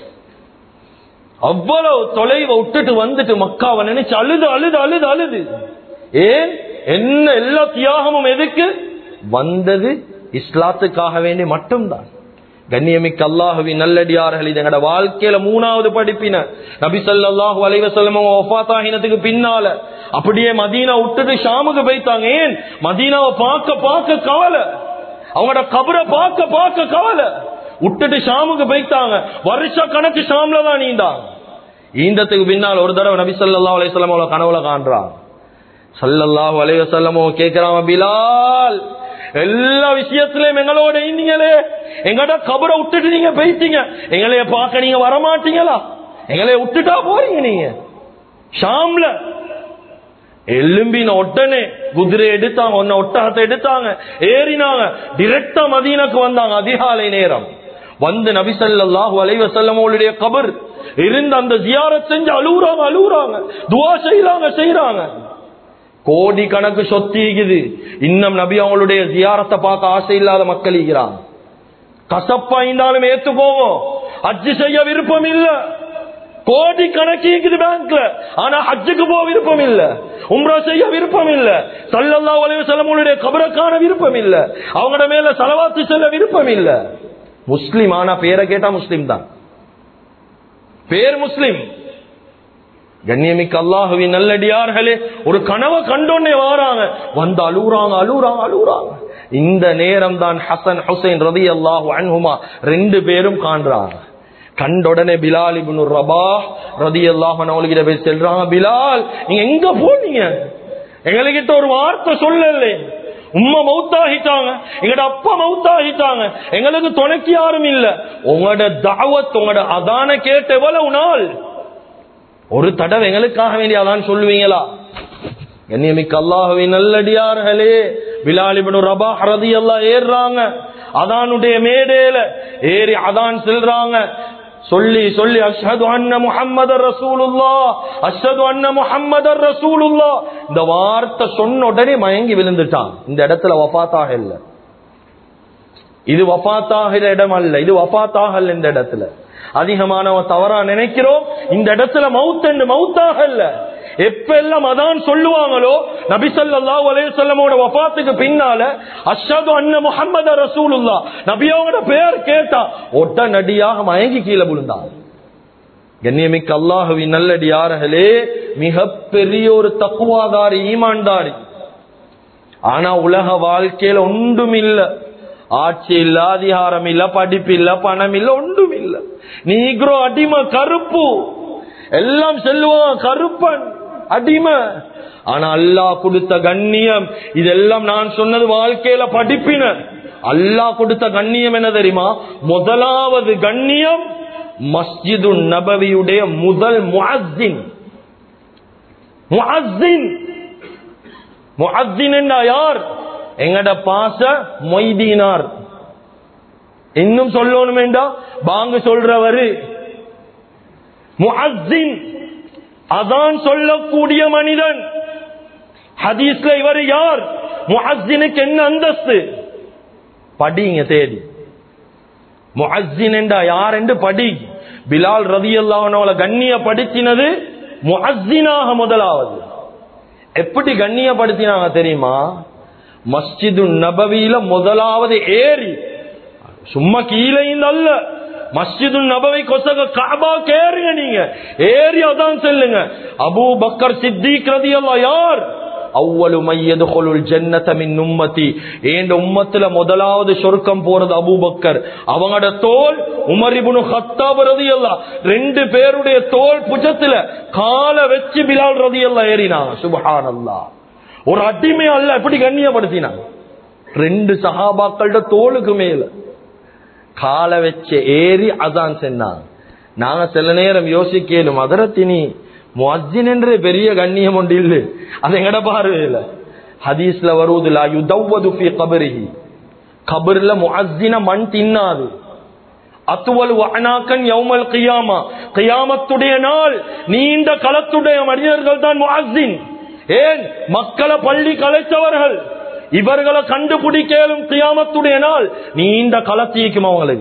அவ்வளவு தொலைவை விட்டுட்டு வந்துட்டு மக்காவை நினைச்சு அழுது அழுது அழுது அழுது ஏன் என்ன எல்லா தியாகமும் எதுக்கு வந்தது இஸ்லாத்துக்காக வேண்டி மட்டும்தான் கண்ணியமிக்க அல்லாஹுவி நல்லடியார்கள் இது எங்கட வாழ்க்கையில மூணாவது படிப்பின நபி ஸல்லல்லாஹு அலைஹி வஸல்லம் வஃபாத்தாகினத்துக்கு பின்னால அப்படியே மதீனா விட்டுட்டு ஷாமுக்கு போய்த்தாங்க ஏன் மதீனாவை பார்க்க பார்க்க கவலை அவங்களோட கபரை பார்க்க பார்க்க கவலை விட்டுட்டு ஷாமுக்கு போய்த்தாங்க வருஷ கணக்கு ஷாம்ல தான் நீந்தாங்க ஈந்தத்துக்கு பின்னால் ஒரு தடவை நபி ஸல்லல்லாஹு அலைஹி வஸல்லம் அவளை கனவுல காண்றாங்க ஸல்லல்லாஹு அலைஹி வஸல்லம் கேக்குறாங்க பிலால் எல்லா விஷயத்திலயும் எங்களோட இருந்தீங்களே எங்கட கபரை விட்டுட்டு நீங்க போயிட்டீங்க எங்களைய பார்க்க நீங்க வரமாட்டீங்களா எங்களைய விட்டுட்டா போறீங்க நீங்க ஷாம்ல எலும்பின உடனே குதிரை எடுத்தாங்க ஒன்ன ஒட்டகத்தை எடுத்தாங்க ஏறினாங்க டிரெக்டா மதீனாக்கு வந்தாங்க அதிகாலை நேரம் வந்து நபிசல்லாஹு அலைவசல்லமோளுடைய கபர் இருந்து அந்த ஜியாரத் செஞ்சு அழுகுறாங்க அழுகுறாங்க துவா செய்யறாங்க செய்யறாங்க கோடி கணக்கு சொத்திக்குது இன்னும் நபி அவங்களுடைய ஜியாரத்தை பார்க்க ஆசை இல்லாத மக்கள் இருக்கிறாங்க கசப்பாய்ந்தாலும் ஏத்து போவோம் அஜ்ஜு செய்ய விருப்பம் இல்ல கோடி கணக்கு இருக்குது பேங்க்ல ஆனா ஹஜ்ஜுக்கு போக விருப்பம் இல்ல உம்ரா செய்ய விருப்பம் இல்ல சல்லல்லா உலக செல்லமுடைய கபரக்கான விருப்பம் இல்ல அவங்களோட மேல செலவாத்து செல்ல விருப்பம் இல்ல முஸ்லிம் ஆனா பேரை கேட்டா முஸ்லிம் தான் பேர் முஸ்லிம் கண்ணியமிக்க அல்லாஹுவின் நல்லடியார்களே ஒரு கனவை கண்டோன்னே வாராங்க வந்து அழுகுறாங்க அழுகுறாங்க அழுகுறாங்க இந்த நேரம் தான் ஹசன் ஹுசைன் ரதி அல்லாஹு அன்ஹுமா ரெண்டு பேரும் காண்றாங்க கண்டுடனே பிலால் இப்னு ரபா ரதி அல்லாஹ் அவங்ககிட்ட போய் செல்றாங்க பிலால் நீங்க எங்க போனீங்க எங்ககிட்ட ஒரு வார்த்தை சொல்லல உம்மா மௌத்தாகிட்டாங்க எங்கட அப்பா மௌத்தாகிட்டாங்க எங்களுக்கு துணைக்கு யாரும் இல்ல உங்களோட தாவத் உங்களோட அதான கேட்ட எவ்வளவு நாள் ஒரு தடவை எங்களுக்காக வேண்டிய அதான் சொல்லுவீங்களா கண்ணியமிக்க அல்லாஹுவின் நல்லடியார்களே பிலாலிபனு ரபா ரதி எல்லாம் ஏறுறாங்க அதானுடைய மேடையில ஏறி அதான் செல்றாங்க சொல்லி சொல்லி அஷ்ஹது அன்ன முஹம்மது ரசூலுல்லா அஷ்ஹது அன்ன முஹம்மது ரசூலுல்லா இந்த வார்த்தை சொன்ன உடனே மயங்கி விழுந்துட்டான் இந்த இடத்துல வஃபாத்தாக இல்ல இது வஃபாத்தாகிற இடம் அல்ல இது வஃபாத்தாக இந்த இடத்துல அதிகமானவ தவறா நினைக்கிறோம் இந்த இடத்துல மவுத் என்று மவுத்தாக இல்ல எப்ப எல்லாம் அதான் சொல்லுவாங்களோ நபிசல்லா அலையுசல்லமோட வபாத்துக்கு பின்னால அஷது அண்ண முகமது ரசூலுல்லா நபியோட பேர் கேட்டா ஒட்டநடியாக மயங்கி கீழே விழுந்தான் கண்ணியமிக்க அல்லாஹுவின் நல்லடியார்களே மிகப்பெரிய ஒரு தக்குவாதாரி ஈமான்தாரி ஆனா உலக வாழ்க்கையில ஒன்றும் இல்ல ஆட்சி இல்ல அதிகாரம் இல்ல படிப்பு இல்ல பணம் இல்ல ஒன்றும் இல்ல நீக்ரோ அடிமை கருப்பு எல்லாம் செல்லுவான் கருப்பன் அடிமை ஆனா அல்லாஹ் கொடுத்த கண்ணியம் இதெல்லாம் நான் சொன்னது வாழ்க்கையில படிப்பினர் அல்லாஹ் கொடுத்த கண்ணியம் என்ன தெரியுமா முதலாவது கண்ணியம் மஸ்ஜிது நபவியுடைய முதல் முஅஸ்ஸின் முஅஸ்ஸின் முஅஸ்ஸின் என்றா யார் எங்கட பாச மொய்தீனார் இன்னும் சொல்லணும் வேண்டா பாங்க சொல்றவரு முஅஸ்ஸின் அதான் சொல்லக்கூடிய மனிதன் ஹதீஸ்ல இவர் யார் முஅஸ்ஸினுக்கு என்ன அந்தஸ்து படிங்க தேடி முஅஸ்ஸின் என்றா யார் என்று படி பிலால் ரதி அல்லாஹனோட கண்ணியப்படுத்தினது முஅஸ்ஸினாக முதலாவது எப்படி கண்ணியப்படுத்தினாங்க தெரியுமா மஸ்ஜிது நபவியில முதலாவது ஏறி சும்மா கீழே அல்ல மஸ்ஜிது நபவை கொசக காபா கேருங்க நீங்க ஏறி அதான் செல்லுங்க அபூ பக்கர் சித்திக் ரதியல்லாஹ் யார் அவ்வளவு மையது கொலுள் ஜன்னத மின் உம்மத்தி ஏண்ட உம்மத்துல முதலாவது சொர்க்கம் போறது அபூபக்கர் அவங்களோட தோல் உமரிபுனு ஹத்தாப் ரதியல்லாஹ் ரெண்டு பேருடைய தோல் புஜத்துல கால வச்சு பிலால் ரதியல்லாஹ் ஏறினாங்க சுபஹானல்லாஹ் ஒரு அடிமை அல்ல எப்படி கண்ணியப்படுத்தினாங்க ரெண்டு சஹாபாக்களோட தோலுக்கு மேல கால வச்சு ஏறி அதான் சென்னாங்க நாங்க சில நேரம் யோசிக்கலும் அதரத்தினி முஅஜின் என்று பெரிய கண்ணியம் ஒன்று இல்லை அது எங்கட பார்வையில ஹதீஸ்ல வருவதில்ல யுதவ்வது ஃபி கபரிஹி கபர்ல முஅஜின மண் தின்னாது அத்துவல் வஅனாக்கன் யௌமல் கியாமா கியாமத்துடைய நாள் நீண்ட களத்துடைய மனிதர்கள் தான் முஅஜின் ஏன் மக்களை பள்ளி கலைத்தவர்கள் இவர்களை கண்டுபிடிக்கலும் கியாமத்துடைய நாள் நீண்ட களத்தீக்கும் அவங்களுக்கு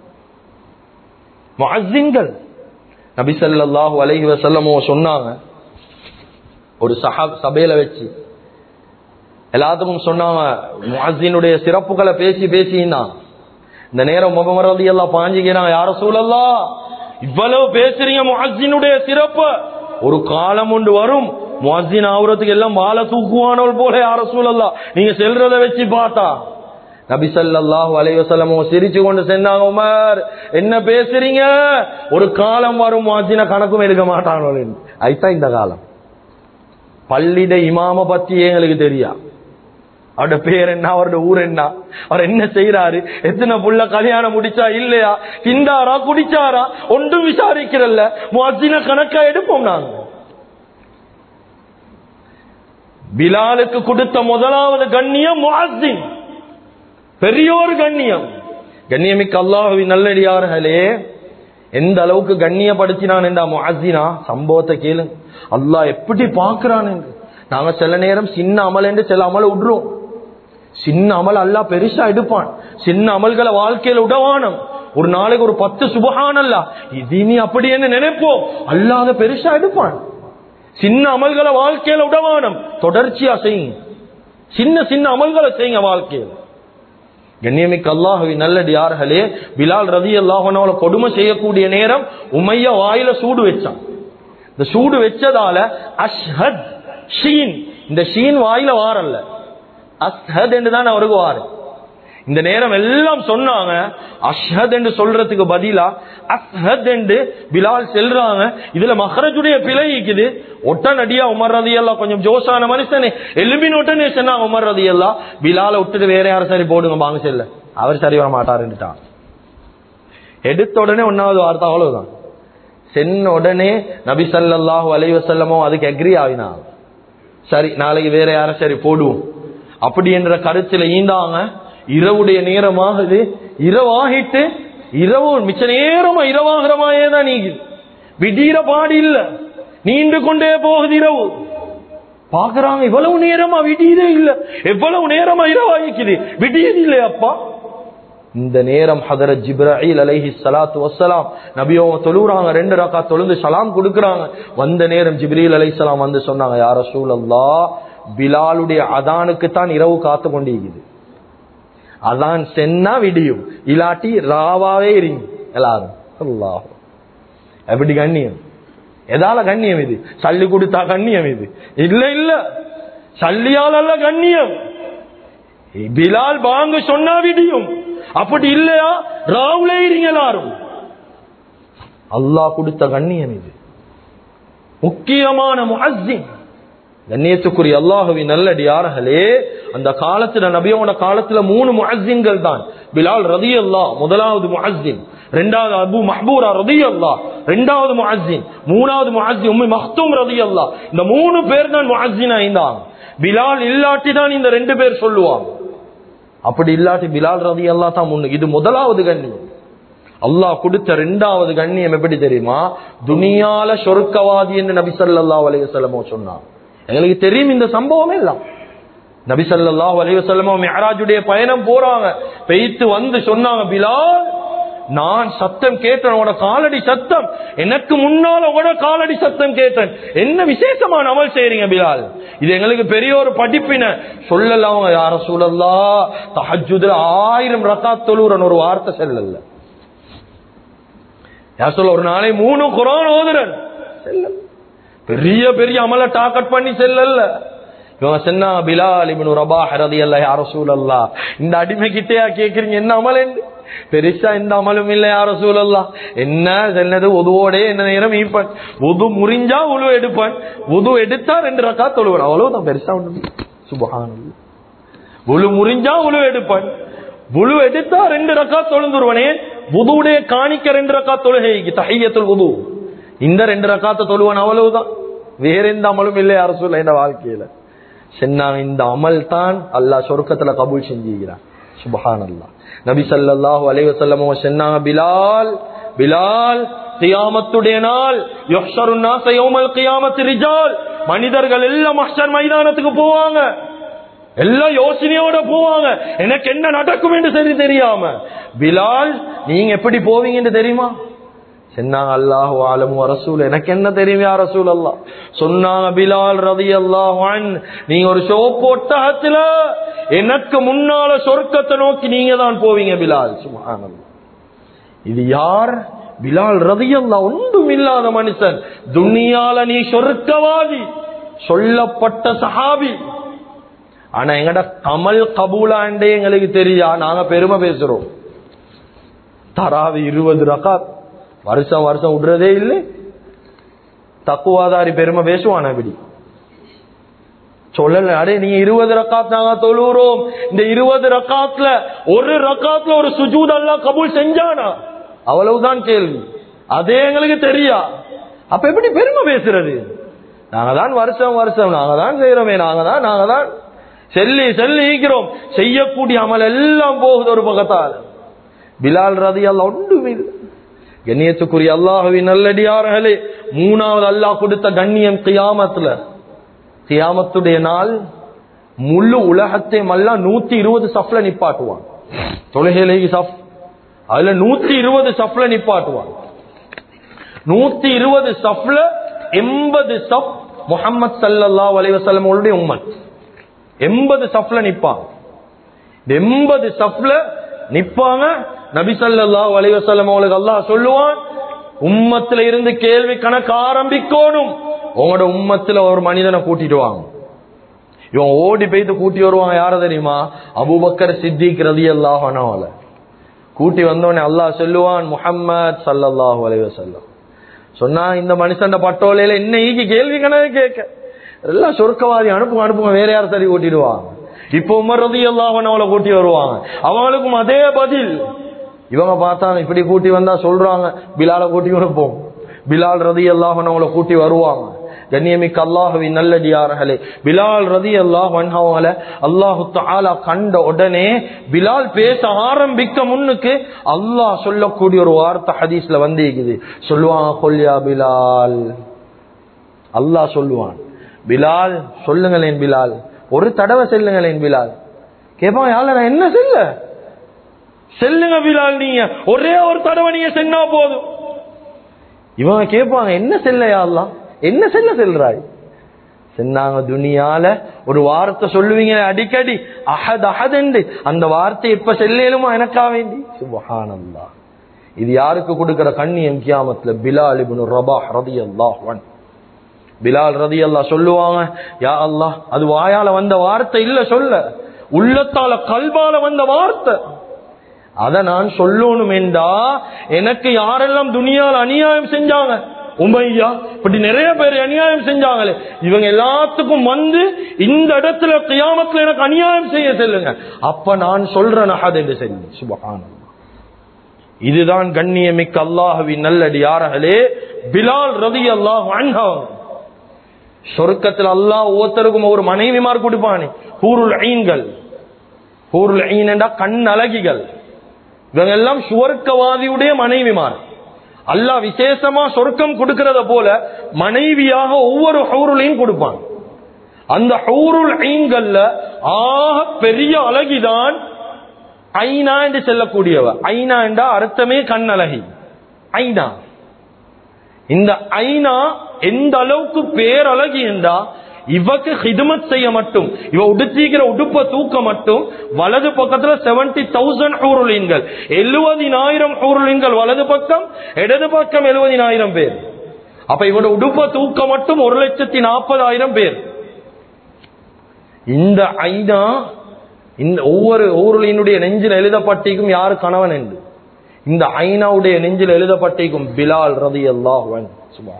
முஅஜின்கள் நபி ஸல்லல்லாஹு அலைஹி வஸல்லமோ சொன்னாங்க ஒரு சஹாப் சபையில வச்சு எல்லாத்துக்கும் சொன்னாங்க முஅஜினுடைய சிறப்புகளை பேசி பேசினா இந்த நேரம் முகமது ரலியல்லாஹு பாஞ்சிக்கிறாங்க யார சூழல்லா இவ்வளவு பேசுறீங்க முஅஜினுடைய சிறப்பு ஒரு காலம் ஒன்று வரும் முஅஜின் ஆகுறதுக்கு எல்லாம் மாலை தூக்குவானவள் போல யார சூழல்லா நீங்க செல்றத வச்சு பார்த்தா நபி ஸல்லல்லாஹு அலைஹி வஸல்லம் சிரிச்சு கொண்டு சென்னாங்க உமர் என்ன பேசுறீங்க ஒரு காலம் வரும் முஅஜின கணக்கும் எடுக்க மாட்டானோ ஐதான் இந்த காலம் பள்ளிட இமாம பத்தி எங்களுக்கு தெரியா அவரோட பேர் என்ன அவரோட ஊர் என்ன அவர் என்ன செய்யறாரு எத்தனை புள்ள கல்யாணம் முடிச்சா இல்லையா திண்டாரா குடிச்சாரா ஒன்றும் விசாரிக்கிறல்ல முஅஜின கணக்கா எடுப்போம் நாங்க பிலாலுக்கு கொடுத்த முதலாவது கண்ணியம் முஅஜின் பெரியோர் கண்ணியம் கண்ணியமிக்க அல்லாஹுவின் நல்லடியார்களே எந்த அளவுக்கு கண்ணியப்படுத்தினான் என்றா முஅஜினா சம்பவத்தை கேளு அல்லாஹ் எப்படி பாக்குறான் என்று நாங்க சில நேரம் சின்ன அமல் என்று சில அமலை விடுறோம் சின்ன அமல் அல்லா பெருசா எடுப்பான் சின்ன அமல்களை வாழ்க்கையில உடவானம் ஒரு நாளைக்கு ஒரு பத்து சுபகான் அல்ல இது நீ அப்படி என்ன நினைப்போம் அல்லாத பெருசா எடுப்பான் சின்ன அமல்களை வாழ்க்கையில உடவானம் தொடர்ச்சியா செய்யுங்க சின்ன சின்ன அமல்களை செய்யுங்க வாழ்க்கையில் கண்ணியமிக்க அல்லாஹுவி நல்லடியார்களே பிலால் ரதி அல்லாஹனோட கொடுமை செய்யக்கூடிய நேரம் உமைய வாயில சூடு வச்சான் இந்த சூடு வச்சதால அஷ்ஹத் ஷீன் இந்த ஷீன் வாயில வாரல்ல அஸ்ஹத் என்று தான் அவருக்கு வாரு இந்த நேரம் எல்லாம் சொன்னாங்க அஷ்ஹத் என்று சொல்றதுக்கு பதிலா அஸ்ஹத் என்று பிலால் செல்றாங்க இதுல மஹரஜுடைய பிழை இருக்குது ஒட்டனடியா உமர் ரதி எல்லாம் கொஞ்சம் ஜோசான மனுஷனே எலும்பின் ஒட்டனே சொன்னாங்க உமர் ரதி எல்லாம் பிலால விட்டுட்டு வேற யாரும் சரி போடுங்க வாங்க செல்ல அவர் சரி வர மாட்டாருன்னுட்டான் எடுத்த உடனே ஒன்னாவது வார்த்தை அவ்வளவுதான் சென்ன உடனே நபி சல்லாஹூ அலைவசல்லமோ அதுக்கு அக்ரி ஆகினாங்க சரி நாளைக்கு வேற யாரும் சரி போடுவோம் அப்படி என்ற கருத்துல ஈந்தாங்க இரவுடைய நேரமாகுது இரவாகிட்டு இரவு மிச்ச நேரமா இரவாகிறமாயே தான் நீங்க விடீர பாடு இல்ல நீண்டு கொண்டே போகுது இரவு பாக்குறாங்க இவ்வளவு நேரமா விடியதே இல்ல எவ்வளவு நேரமா இரவாகிக்குது விடியது இல்லையாப்பா இந்த நேரம் ஹதரத் ஜிப்ராஹில் அலைஹி ஸலாத்து வஸ்ஸலாம் நபியோ தொழுறாங்க ரெண்டு ரக்கா தொழுந்து சலாம் கொடுக்கறாங்க வந்த நேரம் ஜிப்ரீல் அலைஹிஸ்ஸலாம் வந்து சொன்னாங்க யா ரசூலல்லாஹ் பிலாலுடைய அதானுக்கு தான் இரவு காத்து கொண்டிருக்குது அதான் சென்னா விடியும் இல்லாட்டி ராவாவே இருங்க எல்லாரும் அல்லாஹ் எப்படி கண்ணியம் எதால கண்ணியம் இது சல்லி கொடுத்தா கண்ணியம் இது இல்ல இல்ல சல்லியால் அல்ல கண்ணியம் பிலால் பாங்கு சொன்னா விடியும் அப்படி இல்லையா ராவுலே இருங்க எல்லாரும் அல்லாஹ் கொடுத்த கண்ணியம் இது முக்கியமான முஅஸ்ஸின் கண்ணியத்துக்குரிய அல்லாஹுவின் நல்லடியார்களே அந்த காலத்துல நபியோட காலத்துல மூணு முஅஸ்ஸின்கள் தான் பிலால் ரதி அல்லா முதலாவது முஅஸ்ஸின் ரெண்டாவது அபு மஹபூரா ரதி அல்லா ரெண்டாவது முஅஸ்ஸின் மூணாவது முஅஸ்ஸின் உம்மி மக்தூம் ரதி அல்லா இந்த மூணு பேர் தான் முஅஸ்ஸின் ஆயிந்தாங்க பிலால் இல்லாட்டி தான் இந்த ரெண்டு பேர் சொல்லுவாங்க அப்படி இல்லாட்டி பிலால் ரதி அல்லா தான் முன்னு இது முதலாவது கண்ணியம் அல்லாஹ் கொடுத்த ரெண்டாவது கண்ணியம் எப்படி தெரியுமா துனியால சொர்க்கவாதி என்று நபி ஸல்லல்லாஹு அலைஹி வஸல்லமோ சொன்னான் எங்களுக்கு தெரியும் இந்த சம்பவம் எல்லாம் நபி ஸல்லல்லாஹு அலைஹி வஸல்லமோ மிஅராஜுடைய பயணம் போறாங்க பெய்த்து வந்து சொன்னாங்க பிலால் நான் சத்தம் கேட்டேன் உங்களோட காலடி சத்தம் எனக்கு முன்னால உங்களோட காலடி சத்தம் கேட்டேன் என்ன விசேஷமான அமல் செய்றீங்க பிலால் இது எங்களுக்கு பெரிய ஒரு படிப்பின சொல்லல அவங்க யார சூழல்லா தஹஜுதுல ஆயிரம் ரக்காத் தொழுறன் ஒரு வார்த்தை செல்லல யார் சொல்ல ஒரு நாளை மூணு குரான் ஓதுறன் செல்லல பெரிய பெரிய அமல டாக்கட் பண்ணி செல்லல இவன் சொன்னா பிலால் இவனு ரபா ஹரதி அல்ல யார சூழல்லா இந்த அடிமை கிட்டேயா கேக்குறீங்க என்ன அமல் என்று பெருசா எந்த அமலும் இல்ல யார சூழல்லா என்ன சொன்னது உதுவோட என்ன நேரம் ஈப்பன் உது முறிஞ்சா உழு எடுப்பேன் உது எடுத்தா ரெண்டு ரக்கா தொழுவன் அவ்வளவுதான் பெருசா ஒண்ணு சுபஹானல்லாஹ் உழு முறிஞ்சா உழு எடுப்பேன் உழு எடுத்தா ரெண்டு ரக்கா தொழுந்துருவனே உதுவுடைய காணிக்க ரெண்டு ரக்கா தொழுகைக்கு தஹியத்துல் உது இந்த ரெண்டு ரக்காத்த தொழுவன் அவ்வளவுதான் வேற எந்த அமலும் இல்லை யார சொல்ல இந்த வாழ்க்கையில சொன்னாங்க இந்த அமல் தான் அல்லாஹ் சொர்க்கத்துல கபூல் செஞ்சுக்கிறான் சுபஹான் அல்லாஹ் நபி ஸல்லல்லாஹு அலைஹி வஸல்லம் அவங்க சொன்னாங்க பிலால் பிலால் கியாமத்துடைய நாள் யுஹ்ஷரு நாஸ யௌமல் கியாமத்தி ரிஜால் மனிதர்கள் எல்லாம் மஹ்ஷர் மைதானத்துக்கு போவாங்க எல்லாம் யோசனையோட போவாங்க எனக்கு என்ன நடக்கும் என்று சரி தெரியாம பிலால் நீங்க எப்படி போவீங்கன்னு தெரியுமா சொன்னாங்க அல்லாஹு ஆலமு ரசூல் எனக்கு என்ன தெரியும் யா ரசூல் அல்லா சொன்னாங்க பிலால் ரதி அல்லாஹ் நீங்க ஒரு ஷோப்பு ஒட்டகத்துல எனக்கு முன்னால சொர்க்கத்தை நோக்கி நீங்க தான் போவீங்க பிலால் சுபஹானல்லாஹ் இது யார் பிலால் ரதியல்லா ஒன்றும் இல்லாத மனுஷன் துனியால நீ சொர்க்கவாதி சொல்லப்பட்ட சஹாபி ஆனா எங்கட கமல் கபூலாண்டே எங்களுக்கு தெரியா நாங்க பெருமை பேசுறோம் தராவி இருபது ரகாத் வருஷம் வருஷம் விடுறதே இல்லை தக்குவாதாரி பெருமை பேசுவான் இப்படி சொல்லல அடே நீங்க இருபது ரக்காத் நாங்க தொழுகிறோம் இந்த இருபது ரக்காத்ல ஒரு ரக்காத்ல ஒரு சுஜூத் அல்லாஹ் கபூல் செஞ்சானா அவ்வளவுதான் கேள்வி அதே எங்களுக்கு தெரியா அப்ப எப்படி பெருமை பேசுறது நாங்க தான் வருஷம் வருஷம் நாங்க தான் செய்யறோமே நாங்க தான் நாங்க தான் செல்லி செல்லி ஈக்கிறோம் செய்யக்கூடிய அமல் எல்லாம் போகுது ஒரு பக்கத்தால் பிலால் ரதி அல்லா ஒன்றும் இல்லை கண்ணியத்துக்குரிய அல்லாஹுவின் நல்லடியார்களே மூணாவது அல்லாஹ் கொடுத்த கண்ணியம் கியாமத்துல கியாமத்துடைய நாள் முழு உலகத்தையும் எல்லாம் நூத்தி இருபது சஃப்ல நிப்பாட்டுவான் தொழுகையிலே சஃப் அதுல நூத்தி இருபது சஃப்ல நிப்பாட்டுவான் நூத்தி இருபது சஃப்ல எண்பது சஃப் முகமது சல்லா அலைவசல்லம் உம்மன் எண்பது சஃப்ல நிப்பாங்க இந்த எண்பது சஃப்ல நிப்பாங்க நபி ஸல்லல்லாஹு அலைஹி வஸல்லம் அவங்களுக்கு அல்லாஹ் சொல்லுவான் உம்மத்துல இருந்து கேள்வி கணக்கு ஆரம்பிக்கணும் உங்களோட உம்மத்துல ஒரு மனிதனை கூட்டிட்டு வாங்க இவன் ஓடி போயிட்டு கூட்டி வருவாங்க யார தெரியுமா அபூபக்கர் சித்திக் ரலியல்லாஹு அன்ஹு கூட்டி வந்தோடனே அல்லாஹ் சொல்லுவான் முஹம்மத் ஸல்லல்லாஹு அலைஹி வஸல்லம் சொன்னா இந்த மனுஷன் பட்டோலையில என்ன ஈகி கேள்வி கணக்கு கேட்க எல்லாம் சொர்க்கவாதி அனுப்புங்க அனுப்புங்க வேற யார் சரி கூட்டிடுவாங்க இப்ப உமர் ரதி அவளை கூட்டி வருவாங்க அவங்களுக்கும் அதே பதில் இவங்க பார்த்தாங்க இப்படி கூட்டி வந்தா சொல்றாங்க பிலால கூட்டி அனுப்போம் பிலால் ரதி அவளை கூட்டி வருவாங்க கண்ணியமிக்க அல்லாஹுவின் நல்லடியார்களே பிலால் ரதி அல்லாஹ் அவங்கள அல்லாஹு தாலா கண்ட உடனே பிலால் பேச ஆரம்பிக்க முன்னுக்கு அல்லாஹ் சொல்லக்கூடிய ஒரு வார்த்தை ஹதீஸ்ல வந்து இருக்குது சொல்லுவாங்க கொல்யா பிலால் அல்லாஹ் சொல்லுவான் பிலால் சொல்லுங்களேன் பிலால் ஒரு தடவை செல்லுங்களேன் பிலால் கேட்பான் யாழ நான் என்ன செல்ல செல்லுங்க பிலால் நீங்க ஒரே ஒரு தடவை நீங்க சென்னா போதும் இவங்க கேட்பாங்க என்ன செல்ல யாழ்லாம் என்ன செல்ல செல்றாய் சொன்னாங்க துனியால ஒரு வார்த்தை சொல்லுவீங்க அடிக்கடி அஹத் அஹத் என்று அந்த வார்த்தை எப்ப செல்லேலுமா எனக்கா வேண்டி சுபஹானல்லா இது யாருக்கு கொடுக்கிற கண்ணியம் கியாமத்துல பிலால் இப்னு ரபாஹ் ரலியல்லாஹு அன்ஹு பிலால் ரதி அல்லா சொல்லுவாங்க யா அல்லாஹ் அது வாயால வந்த வார்த்தை இல்ல சொல்ல உள்ளத்தால கல்பால வந்த வார்த்தை அத நான் சொல்லணும் என்றா எனக்கு யாரெல்லாம் துனியால அநியாயம் செஞ்சாங்க உமையா இப்படி நிறைய பேர் அநியாயம் செஞ்சாங்களே இவங்க எல்லாத்துக்கும் வந்து இந்த இடத்துல கியாமத்துல எனக்கு அநியாயம் செய்ய செல்லுங்க அப்ப நான் சொல்றேன் அஹத் என்று சொல்லி சுபகானம் இதுதான் கண்ணியமிக்க அல்லாஹுவின் நல்லடி யார்களே பிலால் ரதி அல்லாஹ் அன்ஹவங்க சொர்க்கத்தில் அல்லாஹ் ஒவ்வொருத்தருக்கும் ஒரு மனைவிமார் கொடுப்பானே ஹூருல் ஐன்கள் ஹூருல் ஐன் கண் அழகிகள் இவங்க எல்லாம் சுவர்க்கவாதியுடைய மனைவிமார் அல்லாஹ் விசேஷமா சொர்க்கம் கொடுக்கிறத போல மனைவியாக ஒவ்வொரு ஹூருளையும் கொடுப்பான் அந்த ஹூருல் ஐன்கள்ல ஆக பெரிய அழகிதான் ஐனா என்று செல்லக்கூடியவ ஐனா என்றா அர்த்தமே கண்ணழகி ஐனா இந்த ஐனா எந்த அளவுக்கு பேரழகி என்றா இவக்கு ஹிதமத் செய்ய மட்டும் இவ உடுத்திக்கிற உடுப்ப தூக்க மட்டும் வலது பக்கத்துல செவன்டி தௌசண்ட் ஊருளின்கள் எழுபதினாயிரம் ஊருளின்கள் வலது பக்கம் இடது பக்கம் எழுபதினாயிரம் பேர் அப்ப இவட உடுப்ப தூக்க மட்டும் ஒரு லட்சத்தி நாற்பதாயிரம் பேர் இந்த ஐனா இந்த ஒவ்வொரு ஊருளினுடைய நெஞ்சில் எழுதப்பட்டிருக்கும் யாரு கணவன் என்று இந்த ஐநாவுடைய நெஞ்சில் எழுதப்பட்டிருக்கும் பிலால் ரதி அல்லாஹ் சுபா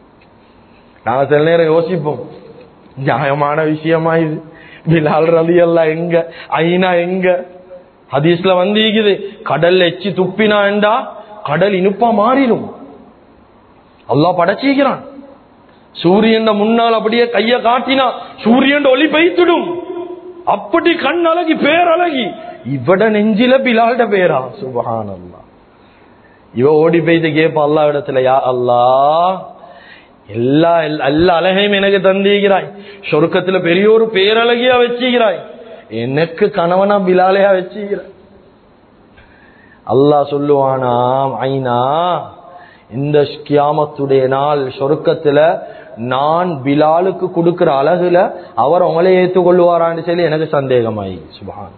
நாங்க சில நேரம் யோசிப்போம் நியாயமான விஷயமா இது பிலால் ரதி அல்லா எங்க ஐநா எங்க ஹதீஸ்ல வந்து இருக்குது கடல் எச்சி துப்பினா என்றா கடல் இனிப்பா மாறிடும் அல்லாஹ் படைச்சிக்கிறான் சூரியன் முன்னால் அப்படியே கைய காட்டினா சூரியன் ஒளி பெய்த்துடும் அப்படி கண் அழகி பேரழகி இவட நெஞ்சில பிலால்ட பேரா சுபஹான் அல்லா இவ ஓடி போய்த்து கேப்ப அல்லா இடத்துல யா அல்லா எல்லா எல்லா அழகையும் எனக்கு தந்திக்கிறாய் சொர்க்கத்துல பெரிய ஒரு பேரழகியா வச்சுக்கிறாய் எனக்கு கணவனா பிலாலையா வச்சுக்கிறாய் அல்லாஹ் சொல்லுவானாம் ஐனா இந்த கியாமத்துடைய நாள் சொர்க்கத்துல நான் பிலாலுக்கு கொடுக்கிற அழகுல அவர் உங்களை ஏற்றுக்கொள்வாரான்னு சொல்லி எனக்கு சந்தேகமாயி சுபான்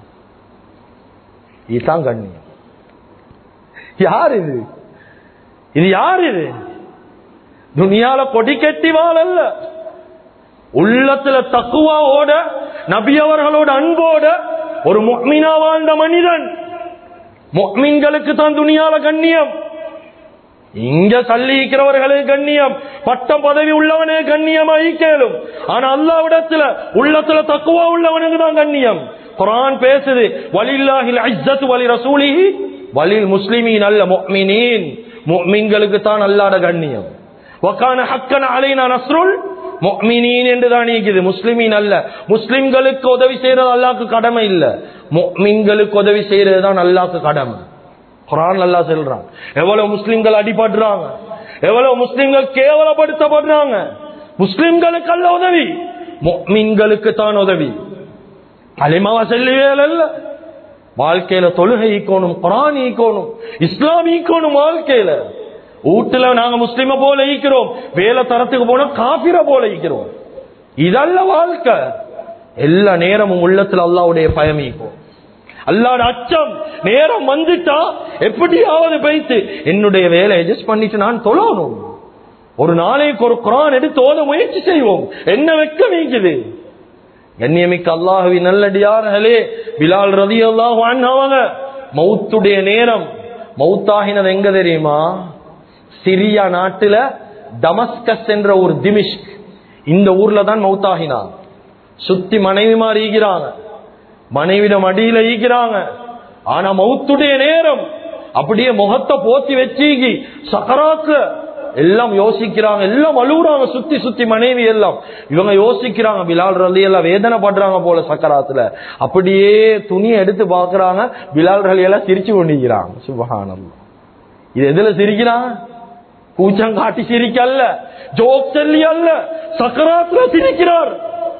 இதுதான் கண்ணியம் யார் இது இது யார் இது துனியால கொடி கட்டி வாழல்ல உள்ளத்துல தக்குவாவோட நபி அவர்களோட அன்போட ஒரு மொக்மினா வாழ்ந்த மனிதன் மொக்மின்களுக்கு தான் துனியால கண்ணியம் இங்க சல்லிக்கிறவர்களுக்கு கண்ணியம் பட்டம் பதவி உள்ளவனே கண்ணியமா ஈக்கேலும் ஆனா அல்லாவிடத்துல உள்ளத்துல தக்குவா உள்ளவனுக்கு தான் கண்ணியம் குரான் பேசுது வலில்லாஹில் ஐஜத் வலி ரசூலிஹி வலில் முஸ்லிமீன் அல்ல முஃமினீன் முஃமின்களுக்கு தான் அல்லாட கண்ணியம் வக்கான ஹக்கன அலைனா நஸ்ருல் முஃமினீன் என்று தான் நீக்குது முஸ்லிமீன் அல்ல முஸ்லிம்களுக்கு உதவி செய்யறது அல்லாஹ்க்கு கடமை இல்ல முஃமின்களுக்கு உதவி செய்யறது தான் அல்லாஹ்க்கு கடமை குரான் அல்லா சொல்றான் எவ்வளவு முஸ்லிம்கள் அடிபடுறாங்க எவ்வளவு முஸ்லிம்கள் கேவலப்படுத்தப்படுறாங்க முஸ்லிம்களுக்கு அல்ல உதவி முக்மின்களுக்கு தான் உதவி அலிமாவா செல்லுவேல் அல்ல வாழ்க்கையில தொழுகை ஈக்கணும் குரான் ஈக்கணும் இஸ்லாம் ஈக்கணும் வாழ்க்கையில வீட்டுல நாங்க முஸ்லிம போல ஈக்கிறோம் வேலை தரத்துக்கு போனா காபிர போல ஈக்கிறோம் இதல்ல வாழ்க்கை எல்லா நேரமும் உள்ளத்துல அல்லாவுடைய பயம் ஈக்கும் அல்லாட அச்சம் நேரம் வந்துட்டா எப்படியாவது பைத்து என்னுடைய வேலை அட்ஜஸ்ட் பண்ணிட்டு நான் தொழணும் ஒரு நாளைக்கு ஒரு குரான் எடுத்து ஓத முயற்சி செய்வோம் என்ன வெக்க நீக்குது கண்ணியமிக்க அல்லாஹவி நல்லடியார்களே பிலால் ரதி அல்லாஹ் அவங்க மௌத்துடைய நேரம் மௌத்தாகினது எங்க தெரியுமா சிரியா நாட்டுல டமஸ்கஸ் என்ற ஒரு திமிஷ்க் இந்த ஊர்ல தான் மௌத்தாகினார் சுத்தி மனைவி மாறி ஈகிறாங்க மனைவிடம் அடியில ஈக்கிறாங்க ஆனா மௌத்துடைய நேரம் அப்படியே முகத்தை போத்தி வச்சுக்கி சக்கராத்துல எல்லாம் யோசிக்கிறாங்க எல்லாம் அழுகுறாங்க சுத்தி சுத்தி மனைவி எல்லாம் இவங்க யோசிக்கிறாங்க பிலால் ரலி எல்லாம் வேதனை படுறாங்க போல சக்கராத்துல அப்படியே துணியை எடுத்து பாக்குறாங்க பிலால் ரலி எல்லாம் சிரிச்சு கொண்டிருக்கிறாங்க சுபகானம் இது எதுல சிரிக்கிறாங்க கூச்சம் காட்டி சிரிக்க அல்ல ஜோக் சொல்லி அல்ல சக்கராத்துல சிரிக்கிறார்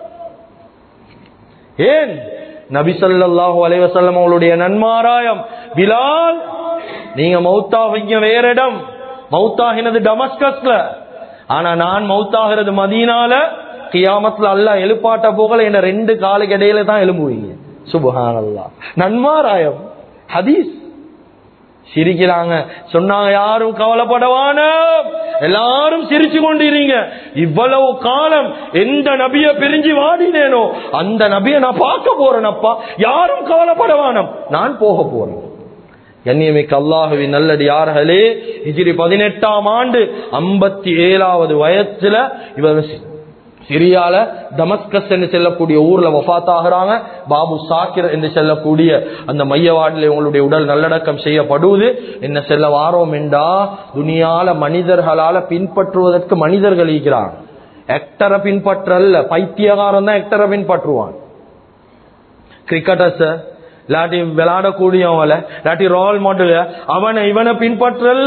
ஏன் நபி ஸல்லல்லாஹு அலைஹி வஸல்லம் அவங்களுடைய நன்மாராயம் பிலால் நீங்க மௌத்தாவீங்க வேற இடம் மௌத்தாகினது டமஸ்கஸ்ல ஆனா நான் மௌத்தாகிறது மதீனால கியாமத்துல அல்லாஹ் எழுப்பாட்ட போகல என்ன ரெண்டு காலுக்கு இடையில தான் எழும்புவீங்க சுபஹானல்லாஹ் நன்மாராயம் ஹதீஸ் சிரிக்கிறாங்க சொன்னாங்க யாரும் கவலைப்படவான எல்லாரும் சிரிச்சு கொண்டிருங்க இவ்வளவு காலம் எந்த நபிய பிரிஞ்சு வாடினேனோ அந்த நபிய நான் பார்க்க போறேனப்பா யாரும் கவலைப்படவானம் நான் போக போறேன் கண்ணியமிக்க அல்லாஹுவி நல்லடி யார்களே ஹிஜ்ரி பதினெட்டாம் ஆண்டு ஐம்பத்தி ஏழாவது வயசுல இவர் சிரியால தமஸ்கஸ் என்று செல்லக்கூடிய ஊர்ல வஃத்தாகிறாங்க பாபு சாக்கிர் என்று செல்லக்கூடிய அந்த மையவாடில் உங்களுடைய உடல் நல்லடக்கம் செய்யப்படுவது என்ன செல்ல வாரோம் என்றா துனியால மனிதர்களால பின்பற்றுவதற்கு மனிதர்கள் இருக்கிறாங்க எக்டரை பின்பற்றல்ல பைத்தியகாரன் தான் எக்டரை பின்பற்றுவான் கிரிக்கெட்டர்ஸ் இல்லாட்டி விளையாடக்கூடியவங்கள இல்லாட்டி ரோல் மாடல் அவனை இவனை பின்பற்றல்ல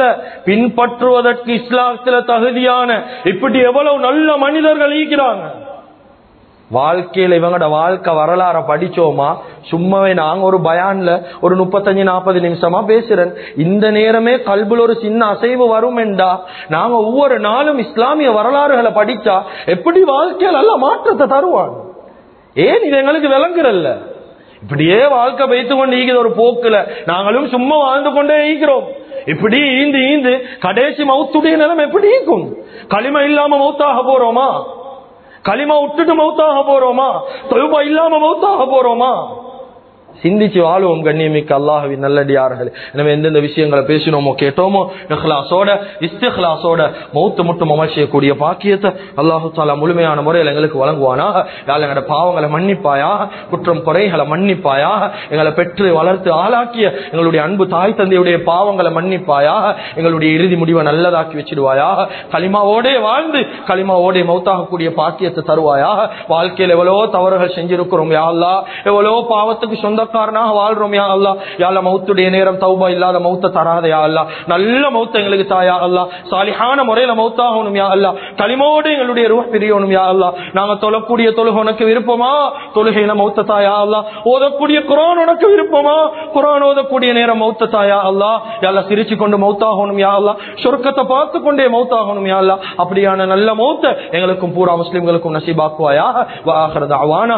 பின்பற்றுவதற்கு இஸ்லாத்துல தகுதியான இப்படி எவ்வளவு நல்ல மனிதர்கள் ஈக்கிறாங்க வாழ்க்கையில இவங்களோட வாழ்க்கை வரலாற படிச்சோமா சும்மாவே நாங்க ஒரு பயான்ல ஒரு முப்பத்தஞ்சு நாற்பது நிமிஷமா பேசுறேன் இந்த நேரமே கல்புல ஒரு சின்ன அசைவு வரும் என்றா நாங்க ஒவ்வொரு நாளும் இஸ்லாமிய வரலாறுகளை படிச்சா எப்படி வாழ்க்கையில நல்ல மாற்றத்தை தருவான் ஏன் இது எங்களுக்கு விளங்குறல்ல இப்படியே வாழ்க்கை வைத்து கொண்டு ஈகிற ஒரு போக்குல நாங்களும் சும்மா வாழ்ந்து கொண்டே ஈக்கிறோம் இப்படி ஈந்து ஈந்து கடைசி மௌத்துடைய நிலம் எப்படி ஈக்கும் களிம இல்லாம மௌத்தாக போறோமா களிமா விட்டுட்டு மௌத்தாக போறோமா தொழுபா இல்லாம மௌத்தாக போறோமா சிந்திச்சு வாழுவோம் கண்ணியமிக்க அல்லாஹுவின் நல்லடியார்கள் எனவே எந்தெந்த விஷயங்களை பேசினோமோ கேட்டோமோ இஹ்லாஸோட இஸ்திஹ்லாஸோட மௌத்து மட்டும் அமல் செய்யக்கூடிய பாக்கியத்தை அல்லாஹு தாலா முழுமையான முறையில் எங்களுக்கு வழங்குவானாக யாழ் எங்களோட பாவங்களை மன்னிப்பாயாக குற்றம் குறைகளை மன்னிப்பாயாக எங்களை பெற்று வளர்த்து ஆளாக்கிய எங்களுடைய அன்பு தாய் தந்தையுடைய பாவங்களை மன்னிப்பாயாக எங்களுடைய இறுதி முடிவை நல்லதாக்கி வச்சிடுவாயாக களிமாவோடே வாழ்ந்து களிமாவோடே மௌத்தாகக்கூடிய பாக்கியத்தை தருவாயாக வாழ்க்கையில் எவ்வளவோ தவறுகள் செஞ்சிருக்கிறோம் யா அல்லா எவ்வளவோ பாவத்துக்கு சொந்தக்காரனாக வாழ்றோம் யா அல்லா யாழ்ல மௌத்துடைய நேரம் தௌபா இல்லாத மௌத்த தராத யா அல்லா நல்ல மௌத்த எங்களுக்கு தாயா அல்லா சாலிஹான முறையில மௌத்தாகணும் யா அல்லா களிமோடு எங்களுடைய ரூஹ் பிரியணும் யா அல்லா நாங்க தொழக்கூடிய தொழுகை உனக்கு விருப்பமா தொழுகையில மௌத்த தாயா அல்லா ஓதக்கூடிய குரான் உனக்கு விருப்பமா குரான் ஓதக்கூடிய நேரம் மௌத்த தாயா அல்லா யாழ்ல சிரிச்சு கொண்டு மௌத்தாகணும் யா அல்லா சொர்க்கத்தை பார்த்து கொண்டே மௌத்தாகணும் யா அல்லா அப்படியான நல்ல மௌத்த எங்களுக்கும் பூரா முஸ்லிம்களுக்கும் நசீபாக்குவாயா வாஹரது அவானா